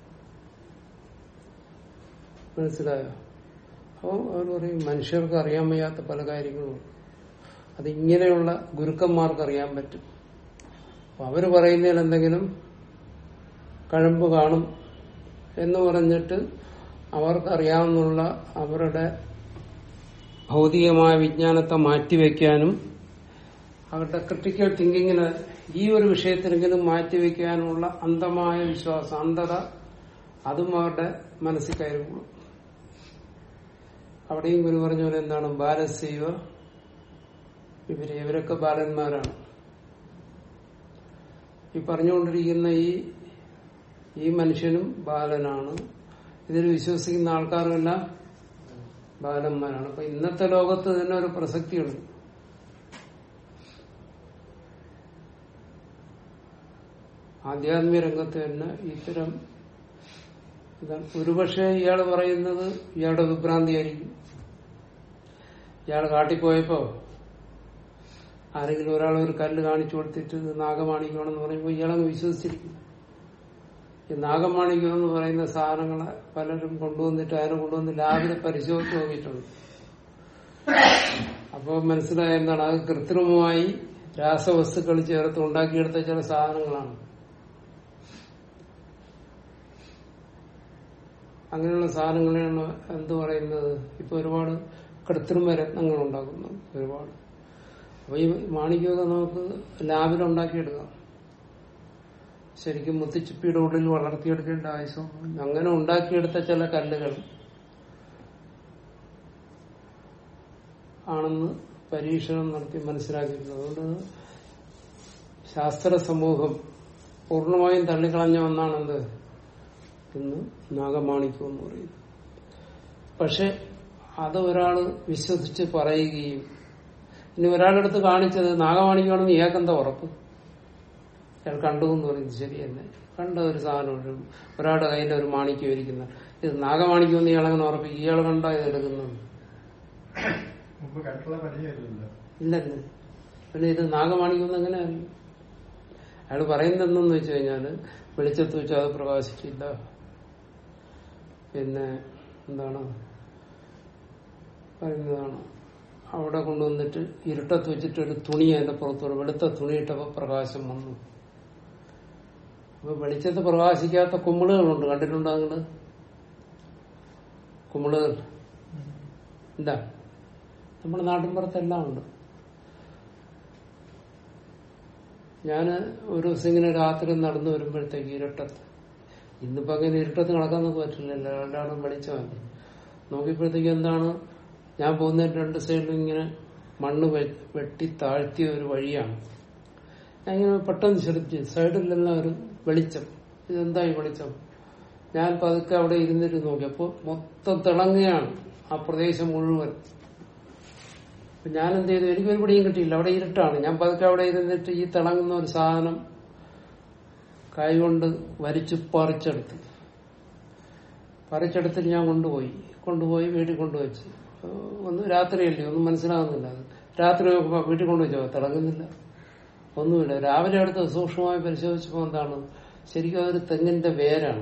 മനസ്സിലായോ അപ്പോൾ അവർ പറയും മനുഷ്യർക്ക് അറിയാൻ വയ്യാത്ത പല കാര്യങ്ങളും അത് ഇങ്ങനെയുള്ള ഗുരുക്കന്മാർക്ക് അറിയാൻ പറ്റും അപ്പൊ അവര് പറയുന്നതിൽ എന്തെങ്കിലും കഴമ്പ് കാണും എന്ന് പറഞ്ഞിട്ട് അവർക്കറിയാവുന്ന അവരുടെ ഭൗതികമായ വിജ്ഞാനത്തെ മാറ്റിവെക്കാനും അവരുടെ ക്രിട്ടിക്കൽ തിങ്കിങ്ങിന് ഈ ഒരു വിഷയത്തിനെങ്കിലും മാറ്റിവെക്കാനുള്ള അന്ധമായ വിശ്വാസം അന്ധത അതും അവരുടെ മനസ്സിൽ കയറുള്ളൂ അവിടെയും ഗുരു പറഞ്ഞ പോലെ എന്താണ് ബാലസൈവ ഇവര് ഇവരൊക്കെ ബാലന്മാരാണ് ഈ പറഞ്ഞുകൊണ്ടിരിക്കുന്ന ഈ ഈ മനുഷ്യനും ബാലനാണ് ഇതിൽ വിശ്വസിക്കുന്ന ആൾക്കാരുമെല്ലാം ബാലന്മാരാണ് അപ്പൊ ഇന്നത്തെ ലോകത്ത് തന്നെ ഒരു പ്രസക്തിയുണ്ട് ആധ്യാത്മിക രംഗത്ത് തന്നെ ഇത്തരം ഇതാണ് ഒരുപക്ഷെ ഇയാൾ പറയുന്നത് ഇയാളുടെ വിഭ്രാന്തിയായിരിക്കും ഇയാൾ കാട്ടിപ്പോയപ്പോ ആരെങ്കിലും ഒരാൾ ഒരു കല്ല് കാണിച്ചു കൊടുത്തിട്ട് ഇത് നാഗമാണിക്കണമെന്ന് പറയുമ്പോൾ ഇയാളങ്ങ് വിശ്വസിച്ചിരിക്കും ഈ നാഗമാണിക്യം എന്ന് പറയുന്ന സാധനങ്ങളെ പലരും കൊണ്ടുവന്നിട്ട് അതിനെ കൊണ്ടുവന്ന് ലാബിൽ പരിശോധിച്ച് നോക്കിയിട്ടുണ്ട് അപ്പോൾ മനസ്സിലായ എന്താണ് അത് കൃത്രിമമായി രാസവസ്തുക്കൾ ചേർത്ത് ഉണ്ടാക്കിയെടുത്ത ചില സാധനങ്ങളാണ് അങ്ങനെയുള്ള സാധനങ്ങളെയാണ് എന്ത് പറയുന്നത് ഇപ്പൊ ഒരുപാട് കൃത്രിമ രത്നങ്ങൾ ഉണ്ടാക്കുന്നു ഒരുപാട് അപ്പൊ ഈ മാണിക്യമൊക്കെ നമുക്ക് ലാബിൽ ഉണ്ടാക്കിയെടുക്കാം ശരിക്കും മുത്തുച്ചിപ്പിയുടെ ഉള്ളിൽ വളർത്തിയെടുക്കേണ്ട ആവശ്യമൊന്നും അങ്ങനെ ഉണ്ടാക്കിയെടുത്ത ചില കല്ലുകൾ ആണെന്ന് പരീക്ഷണം നടത്തി മനസ്സിലാക്കിയിട്ടുണ്ട് അതുകൊണ്ട് ശാസ്ത്ര സമൂഹം പൂർണ്ണമായും തള്ളിക്കളഞ്ഞ ഒന്നാണെന്ത് ഇന്ന് നാഗമാണിക്യം എന്ന് പറയുന്നത് പക്ഷെ അത് ഒരാൾ വിശ്വസിച്ച് പറയുകയും ഇനി ഒരാളെടുത്ത് കാണിച്ചത് നാഗമാണിക്യമാണെന്ന് ഇയാൾക്കെന്താ ഉറപ്പ് അയാൾ കണ്ടു എന്ന് പറയുന്നത് ശരി തന്നെ കണ്ട ഒരു സാധനം ഒരു ഒരാളുടെ കയ്യിൽ ഒരു മാണിക്യം ഇരിക്കുന്ന ഇത് നാഗമാണിക്യം എന്ന് ഇയാളങ്ങനെ ഉറപ്പിക്കും ഇയാൾ കണ്ടാ ഇത് എടുക്കുന്നത്
മുമ്പ് കണ്ടുള്ള പരിചയമില്ലല്ലോ
ഇല്ലല്ലേ പിന്നെ ഇത് നാഗമാണിക്യം എന്ന് എങ്ങനെ അറിയും അയാൾ പറയുന്നത് എന്തെന്ന് വെച്ച് കഴിഞ്ഞാല് വെളിച്ചത്ത് വെച്ച് അത് പ്രകാശിച്ചില്ല പിന്നെ എന്താണ് പറയുന്നതാണ് അവിടെ കൊണ്ടുവന്നിട്ട് ഇരുട്ടത്ത് വെച്ചിട്ട് ഒരു തുണി അതിന്റെ പുറത്തോട് വെളുത്ത തുണിയിട്ടപ്പോ പ്രകാശം വന്നു അപ്പൊ വെളിച്ചത്ത് പ്രകാശിക്കാത്ത കുമിളുകളുണ്ട് കണ്ടിട്ടുണ്ടോ നിങ്ങള് കുമിളുകൾ എന്താ നമ്മുടെ നാട്ടിൻപുറത്തെല്ലാം ഉണ്ട് ഞാൻ ഒരു ദിവസം ഇങ്ങനെ രാത്രി നടന്നു വരുമ്പോഴത്തേക്ക് ഇരുട്ടത്ത് ഇന്നിപ്പോ അങ്ങനെ ഇരുട്ടത്ത് നടക്കാൻ നമുക്ക് പറ്റില്ലല്ലോ എല്ലാവരും വെളിച്ചമല്ല നോക്കിയപ്പോഴത്തേക്ക് എന്താണ് ഞാൻ പോകുന്നതിന്റെ രണ്ട് സൈഡിലും ഇങ്ങനെ മണ്ണ് വെ- വെട്ടി താഴ്ത്തിയ ഒരു വഴിയാണ് ഞാൻ ഇങ്ങനെ പെട്ടെന്ന് ശ്രദ്ധിച്ചു സൈഡിലെല്ലാം ഒരു വെളിച്ചം ഇതെന്താ ഈ വെളിച്ചം ഞാൻ പതുക്കെ അവിടെ ഇരുന്നിട്ട് നോക്കിയപ്പോ മൊത്തം തിളങ്ങുകയാണ് ആ പ്രദേശം മുഴുവൻ അപ്പൊ ഞാൻ എന്ത് ചെയ്തു എനിക്ക് ഒരു പിടിയും കിട്ടിയില്ല അവിടെ ഇരുട്ടാണ് ഞാൻ പതുക്കെ അവിടെ ഇരുന്നിട്ട് ഈ തിളങ്ങുന്ന ഒരു സാധനം കൈകൊണ്ട് വരിച്ചു പറിച്ചെടുത്തു പറിച്ചെടുത്തിട്ട് ഞാൻ കൊണ്ടുപോയി കൊണ്ടുപോയി വീട്ടിൽ കൊണ്ടുവച്ച് ഏഹ് ഒന്ന് രാത്രിയല്ലേ ഒന്നും മനസ്സിലാകുന്നില്ല അത് രാത്രി നോക്കുമ്പോ വീട്ടിൽ കൊണ്ടുവച്ചോ തിളങ്ങുന്നില്ല ഒന്നുമില്ല രാവിലെ അടുത്ത് സൂക്ഷ്മമായി പരിശോധിച്ചപ്പോൾ എന്താണ് ശരിക്കും അതൊരു തെങ്ങിന്റെ വേരാണ്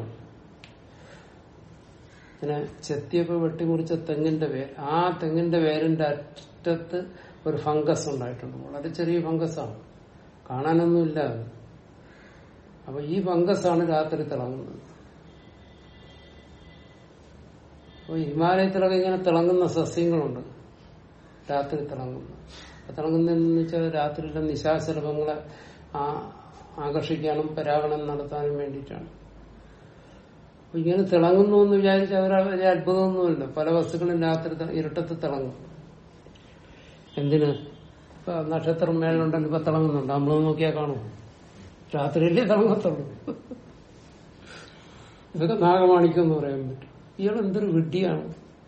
ഇങ്ങനെ ചെത്തിയപ്പോ വെട്ടിമുറിച്ച തെങ്ങിന്റെ വേർ ആ തെങ്ങിന്റെ വേരിന്റെ അറ്റത്ത് ഒരു ഫംഗസ് ഉണ്ടായിട്ടുണ്ട് വളരെ ചെറിയ ഫംഗസാണ് കാണാനൊന്നുമില്ല അത് അപ്പൊ ഈ ഫംഗസാണ് രാത്രി തിളങ്ങുന്നത് അപ്പൊ ഹിമാലയത്തിലൊക്കെ ഇങ്ങനെ തിളങ്ങുന്ന സസ്യങ്ങളുണ്ട് രാത്രി തിളങ്ങുന്ന അപ്പൊ തിളങ്ങുന്നതെന്ന് വെച്ചാൽ രാത്രിയിലെ നിശാശലഭങ്ങളെ ആ ആകർഷിക്കാനും പരാഗണം നടത്താനും വേണ്ടിയിട്ടാണ് അപ്പൊ ഇങ്ങനെ തിളങ്ങുന്നു എന്ന് വിചാരിച്ച അവർ വലിയ അത്ഭുതമൊന്നുമില്ല പല വസ്തുക്കളും രാത്രി ത- ഇരുട്ടത്ത് തിളങ്ങും എന്തിന് ഇപ്പൊ നക്ഷത്രം മേലുണ്ടല്ലോ ഇപ്പൊ തിളങ്ങുന്നുണ്ട് നമ്മൾ നോക്കിയാൽ കാണും രാത്രിയിലേ തിളങ്ങത്തുള്ളൂ ഇതൊക്കെ നാഗമാണിക്യം എന്ന് പറയാൻ പറ്റും ഇയാൾ എന്തൊരു വിഡ്ഢിയാണ്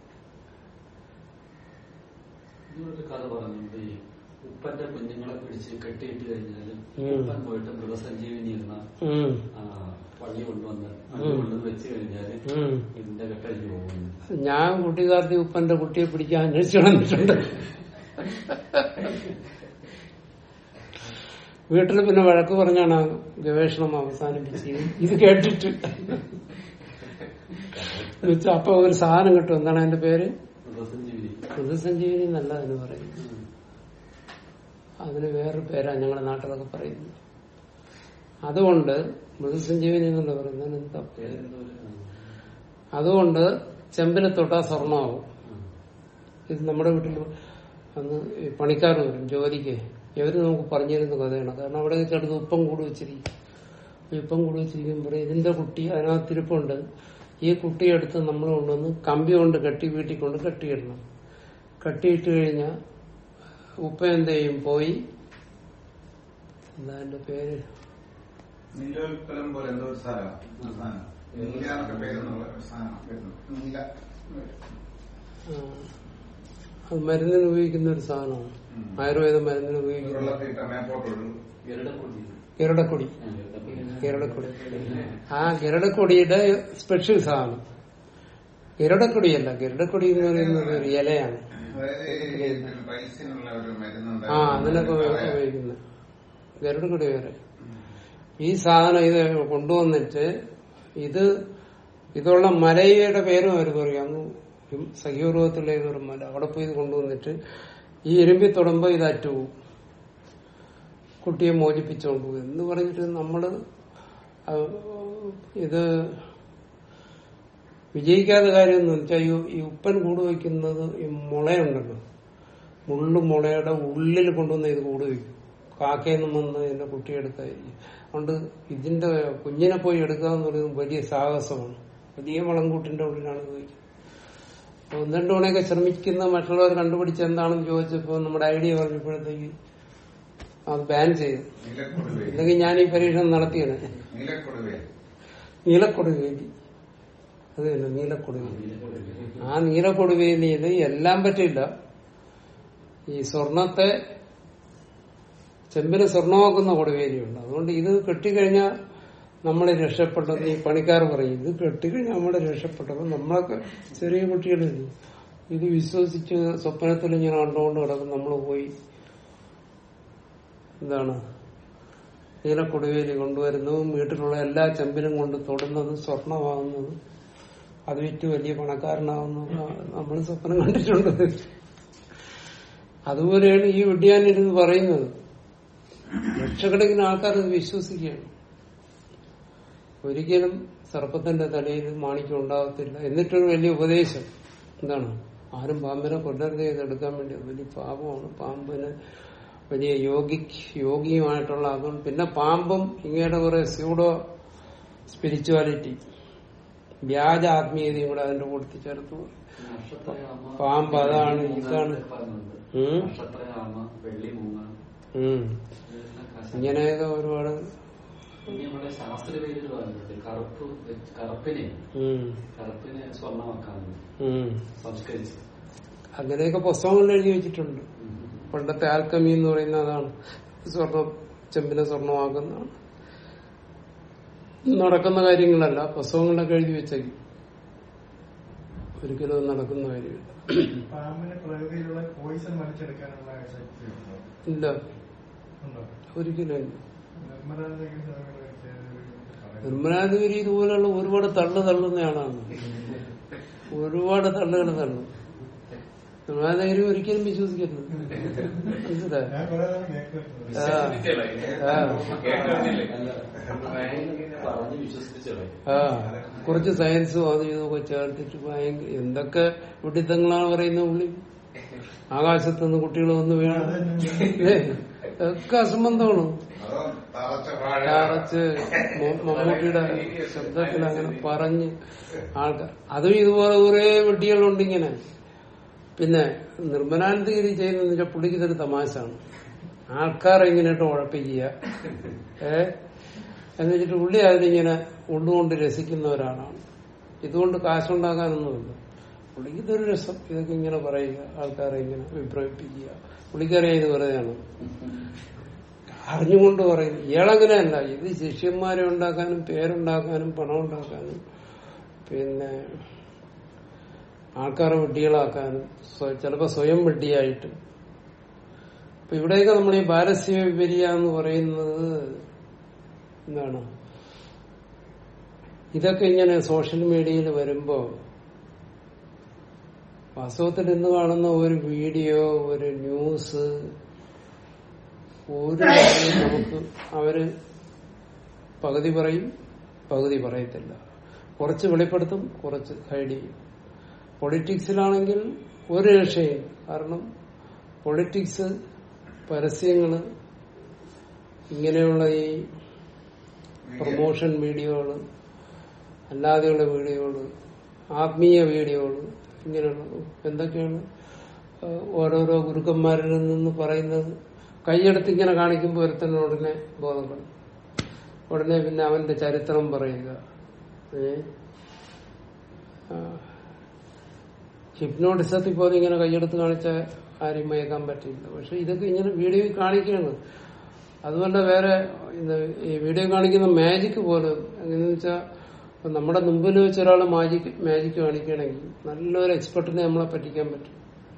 ഇതൊരു കഥ പറഞ്ഞിട്ടുണ്ട് ഈ ഉപ്പന്റെ കുഞ്ഞുങ്ങളെ പിടിച്ച് കെട്ടിയിട്ട് കഴിഞ്ഞാൽ
ഉം.
ഉപ്പൻ പോയിട്ട് മൃഗസഞ്ജീവിനി എന്ന
ഉം.
ആ, പള്ളി കൊണ്ടുവന്ന് അത്
ഉം.
കൊണ്ടുവന്ന് വെച്ച് കഴിഞ്ഞാൽ
ഉം.
ഇതിന്റെ കെട്ടഴിഞ്ഞു പോകുന്നു
ഞാൻ കുട്ടിക്കാലത്ത് ഉപ്പന്റെ കുട്ടിയെ പിടിക്കാൻ അന്വേഷിച്ചു വന്നിട്ടുണ്ട് വീട്ടിൽ പിന്നെ വഴക്ക് പറഞ്ഞാണ് ആ ഗവേഷണം അവസാനിപ്പിച്ചത് ഇത് കേട്ടിട്ട് എന്നുവെച്ചാ അപ്പൊ ഒരു സാധനം കിട്ടും എന്താണ് അതിന്റെ പേര്
മൃഗസഞ്ജീവിനി
മൃതസഞ്ജീവിനി എന്നല്ല അതിന് പറയുന്നത് അതിന് വേറൊരു പേരാ ഞങ്ങളുടെ നാട്ടിലൊക്കെ പറയുന്നത് അതുകൊണ്ട് മൃതസഞ്ജീവിനി എന്നല്ല പറയുന്നത് എന്താ പേര്
പേരെന്തോ ഒരു-
അതുകൊണ്ട് ചെമ്പിലെ തൊട്ടാ സ്വർണ്ണമാവും
ആ.
ഇത് നമ്മുടെ വീട്ടിൽ അന്ന് ഈ പണിക്കാർ വരും ജോലിക്ക് ഇവര് നമുക്ക് പറഞ്ഞിരുന്ന കഥയാണ് കാരണം അവിടെ കിടന്ന് ഉപ്പം കൂടി വെച്ചിരിക്കും ഈ ഉപ്പം കൂടി വെച്ചിരിക്കുമ്പോൾ ഇതിന്റെ കുട്ടി അതിനകത്ത് ഇരിപ്പുണ്ട് ഈ കുട്ടിയെടുത്ത് നമ്മൾ കൊണ്ടുവന്ന് കമ്പി കൊണ്ട് കെട്ടി വീട്ടിൽ കൊണ്ട് കെട്ടിയിടണം കെട്ടിയിട്ട് കഴിഞ്ഞാൽ ഉപ്പ എന്ത് ചെയ്യും പോയി എന്താ എന്റെ പേര്
നീലോൽപ്പലം പോലെ എന്തോ ഒരു സാധനം സാധനം നീല എന്നൊക്കെ പേരെന്നുള്ള ഒരു സാധനം വരുന്നു നീല
ആ, അത് മരുന്നിന് ഉപയോഗിക്കുന്ന ഒരു സാധനമാണ്
ഉം.
ആയുർവേദ മരുന്നിന് ഉപയോഗിക്കുന്ന
വെള്ളത്തിൽ ഇട്ട മേപ്പോട്ടുള്ളൂ
ഗരുഡക്കുടി.
ഗരുടക്കൊടി
ആ, ഗരുഡക്കുടി.
ഗരുടക്കൊടി ആ ഗരുടക്കൊടിയുടെ സ്പെഷ്യൽ സാധനം ഗരുടക്കൊടിയല്ല ഗരുടക്കൊടി എന്ന് പറയുന്നത് ഒരു ഇലയാണ്
അതായത് ഈ റൈസിനുള്ള ഒരു മരുന്നുണ്ട്
ആ അതിനൊക്കെ ഉപയോഗിക്കുന്നത് ഗരുടക്കൊടി വേറെ ഈ സാധനം ഇത് കൊണ്ടുവന്നിട്ട് ഇത് ഇതുള്ള മലയുടെ പേരും അവർ പറയും അന്ന് സഹ്യപൂർവ്വത്തിലുള്ള ഏതൊരു മല അവിടെ പോയി ഇത് കൊണ്ടുവന്നിട്ട് ഈ ഇരുമ്പി തൊടുമ്പോ ഇത് അറ്റുപോകും കുട്ടിയെ മോചിപ്പിച്ചുകൊണ്ട് പോകും എന്ന് പറഞ്ഞിട്ട് നമ്മള് അത് ഇത് വിജയിക്കാത്ത കാര്യം എന്ന് വെച്ചാൽ ഈ- ഈ ഉപ്പൻ കൂട് വയ്ക്കുന്നത് ഈ മുളയുണ്ടല്ലോ മുള്ളു മുളയുടെ ഉള്ളിൽ കൊണ്ടുവന്ന് ഇത് കൂട് വയ്ക്കും കാക്കയെന്നും വന്ന് എന്റെ കുട്ടിയെടുക്കായിരിക്കും അതുകൊണ്ട് ഇതിന്റെ കുഞ്ഞിനെ പോയി എടുക്കുക എന്ന് പറയുന്നത് വലിയ സാഹസമാണ് വലിയ വളംകൂട്ടിന്റെ ഉള്ളിലാണ് ഇത് വയ്ക്കുന്നത് അപ്പൊ ഒന്ന് രണ്ടു മണിയൊക്കെ ശ്രമിക്കുന്ന മറ്റുള്ളവർ കണ്ടുപിടിച്ച് എന്താണെന്ന് ചോദിച്ചപ്പോൾ നമ്മുടെ ഐഡിയ പറഞ്ഞപ്പോഴത്തേക്ക് അത് ബാൻ ചെയ്തു
നീലക്കൊടുവേ
ഇല്ലെങ്കിൽ ഞാൻ ഈ പരീക്ഷണം നടത്തിയത്
നീലക്കൊടുവേ
നീലക്കൊടുവേലി അത് തന്നെ നീലക്കൊടുവേലി
ഗരുഡക്കുടി.
ആ നീലക്കൊടുവേലിയിൽ എല്ലാം പറ്റില്ല ഈ സ്വർണത്തെ ചെമ്പിന് സ്വർണമാക്കുന്ന കൊടുവേലിയുണ്ട് അതുകൊണ്ട് ഇത് കെട്ടിക്കഴിഞ്ഞാൽ നമ്മൾ രക്ഷപ്പെട്ടെന്ന് ഈ പണിക്കാർ പറയും ഇത് കെട്ടിക്കഴിഞ്ഞാൽ നമ്മൾ രക്ഷപ്പെട്ടത് നമ്മളൊക്കെ ചെറിയ കുട്ടികളല്ലേ ഇത് വിശ്വസിച്ച് സ്വപ്നത്തിൽ ഇങ്ങനെ കണ്ടുകൊണ്ട് കിടക്കും നമ്മൾ പോയി എന്താണ് നീലക്കൊടുവേലി കൊണ്ടുവരുന്നതും വീട്ടിലുള്ള എല്ലാ ചെമ്പിനും കൊണ്ട് തൊടുന്നതും സ്വർണമാകുന്നതും അത് വിറ്റ് വലിയ പണക്കാരനാവുന്നതും നമ്മൾ സ്വപ്നം കണ്ടിട്ടുണ്ട് അതുപോലെയാണ് ഈ വിഡ്യാനിരുന്ന് പറയുന്നത് ലക്ഷക്കണക്കിന് ആൾക്കാർ ഇത് വിശ്വസിക്കുകയാണ് ഒരിക്കലും സർപ്പത്തിന്റെ തലയിൽ മാണിക്യം ഉണ്ടാകത്തില്ല എന്നിട്ടൊരു വലിയ ഉപദേശം എന്താണ് ആരും പാമ്പിനെ കൊല്ലരുത് ചെയ്തെടുക്കാൻ വേണ്ടി അത് വലിയ പാപമാണ് പാമ്പിന് വലിയ യോഗി യോഗിയുമായിട്ടുള്ള അതും പിന്നെ പാമ്പും ഇങ്ങയുടെ കുറെ സ്യൂഡോ സ്പിരിച്വാലിറ്റി വ്യാജ ആത്മീയതയും കൂടെ അതിന്റെ കൂട്ടത്തിൽ ചേർത്ത്
നക്ഷത്രയാമ
പാമ്പ് അതാണ്,
വെള്ളി മൂങ്ങ
ഇതാണ്.
എന്നൊക്കെ പറയുന്നുണ്ട്.
ഉം.
നക്ഷത്രയാമ വെള്ളി മൂങ്ങ
ഉം.
ഇതെല്ലാം കശ-
ഇങ്ങനെയൊക്കെ ഒരുപാട്
ഇനി നമ്മുടെ ശാസ്ത്രീയ പേരിൽ പറഞ്ഞിട്ടുണ്ട് കറുപ്പ് വെച്ച് കറുപ്പിനെ
ഉം.
കറുപ്പിനെ സ്വർണ്ണമാക്കാമെന്ന്
ഉം.
സംസ്കരിച്ച്
അങ്ങനെയൊക്കെ പുസ്തകങ്ങളിൽ എഴുതി വെച്ചിട്ടുണ്ട്
ഉം.
പണ്ടത്തെ ആൽക്കമി എന്ന് പറയുന്ന അതാണ് സ്വർണം ചെമ്പിനെ സ്വർണമാക്കുന്നതാണ് നടക്കുന്ന കാര്യങ്ങളല്ല പുസ്തകങ്ങളിലൊക്കെ എഴുതി വെച്ചേക്കും ഒരിക്കലും അത് നടക്കുന്ന കാര്യമില്ല
പാമ്പിന് പ്രകൃതിയിലുള്ള പോയിസൺ വലിച്ചെടുക്കാനുള്ള ശക്തി ഉണ്ടോ
ഇല്ല
ഉണ്ടോ
ഒരിക്കലും ഇല്ല
നിർമ്മലാനന്ദഗിരി സ്വാമികൾ പറയുന്നത്
നിർമ്മലാനന്ദഗിരി ഇതുപോലുള്ള ഒരുപാട് തള്ളു തള്ളുന്ന ആളാണ് ഒരുപാട് തള്ളുകൾ തള്ളും നിർമ്മലാനന്ദഗിരി ഒരിക്കലും വിശ്വസിക്കരുത് മനസ്സിലായോ
ഞാൻ കുറെ തവണ കേൾക്കുന്നുണ്ട്
ആ. ആ.
പറഞ്ഞ് വിശ്വസിപ്പിച്ചോളെ
ആ കുറച്ച് സയൻസും അത് ഇതൊക്കെ ചേർത്തിട്ട് ഭയങ്കര എന്തൊക്കെ വിഡിത്തങ്ങളാണ് പറയുന്ന പുള്ളി ആകാശത്തുനിന്ന് കുട്ടികൾ വന്ന് വീണ ഒക്കെ അസംബന്ധമാണ്
അതോ തറച്ച വാഴ
ചാറച്ച് മ- മമ്മൂട്ടിയുടെ ശബ്ദത്തിൽ അങ്ങനെ പറഞ്ഞ് ആൾക്കാർ അതും ഇതുപോലെ കുറെ വെട്ടികളുണ്ട് ഇങ്ങനെ പിന്നെ നിർമ്മലാനന്ദഗിരി ചെയ്യുന്നതെന്ന് വെച്ചാൽ പുള്ളിക്ക് ഇതൊരു തമാശാണ് ആൾക്കാരെ ഇങ്ങനെയിട്ട് ഉഴപ്പിക്കുക ഏ എന്ന് വെച്ചിട്ട് പുള്ളി അതിനിങ്ങനെ ഉള്ളുകൊണ്ട് രസിക്കുന്ന ഒരാളാണ് ഇതുകൊണ്ട് കാശുണ്ടാക്കാനൊന്നുമില്ല പുള്ളിക്ക് ഇതൊരു രസം ഇതൊക്കെ ഇങ്ങനെ പറയുക ആൾക്കാരെ ഇങ്ങനെ വിഭ്രമിപ്പിക്കുക പുള്ളിക്കറിയാം ഇത് വെറുതെയാണ് അറിഞ്ഞുകൊണ്ട് പറയുന്നു ഇയാളങ്ങനെയല്ല ഇത് ശിഷ്യന്മാരെ ഉണ്ടാക്കാനും പേരുണ്ടാക്കാനും പണം ഉണ്ടാക്കാനും പിന്നെ ആൾക്കാരെ വെട്ടികളാക്കാനും സ്വ- ചിലപ്പോ സ്വയം വെട്ടിയായിട്ട് അപ്പൊ ഇവിടെയൊക്കെ നമ്മൾ ഈ ബാലസ്യ വിപര്യ എന്ന് പറയുന്നത് എന്താണ് ഇതൊക്കെ ഇങ്ങനെ സോഷ്യൽ മീഡിയയിൽ വരുമ്പോ വാസ്തവത്തിൽ ഇന്ന് കാണുന്ന ഒരു വീഡിയോ ഒരു ന്യൂസ് ഒരു കാര്യം നമുക്ക് അവര് പകുതി പറയും പകുതി പറയത്തില്ല കുറച്ച് വെളിപ്പെടുത്തും കുറച്ച് ഹൈഡ് ചെയ്യും പൊളിറ്റിക്സിലാണെങ്കിൽ ഒരു രക്ഷയും കാരണം പൊളിറ്റിക്സ് പരസ്യങ്ങള് ഇങ്ങനെയുള്ള ഈ പ്രൊമോഷൻ വീഡിയോകള് അല്ലാതെയുള്ള വീഡിയോകള് ആത്മീയ വീഡിയോകള് ഇങ്ങനെയുള്ള എന്തൊക്കെയാണ് ഏഹ് ഓരോരോ ഗുരുക്കന്മാരിൽ നിന്ന് പറയുന്നത് കൈയെടുത്ത് ഇങ്ങനെ കാണിക്കുമ്പോൾ ഒരുത്തന്നെ ഉടനെ ബോധപ്പെടും ഉടനെ പിന്നെ അവന്റെ ചരിത്രം പറയുക ഏ ഹിപ്നോട്ടിസത്തിൽ പോലും ഇങ്ങനെ കൈയെടുത്ത് കാണിച്ച ആരെയും മയക്കാൻ പറ്റില്ല പക്ഷെ ഇതൊക്കെ ഇങ്ങനെ വീഡിയോ കാണിക്കുകയാണ് അതുപോലെ വേറെ ഇത് ഈ വീഡിയോ കാണിക്കുന്ന മാജിക് പോലും എങ്ങനെയെന്ന് വെച്ചാൽ നമ്മുടെ മുമ്പിൽ വെച്ച് ഒരാൾ മാജിക് മാജിക് കാണിക്കുകയാണെങ്കിൽ നല്ലൊരു എക്സ്പെർട്ടിനെ നമ്മളെ പറ്റിക്കാൻ പറ്റും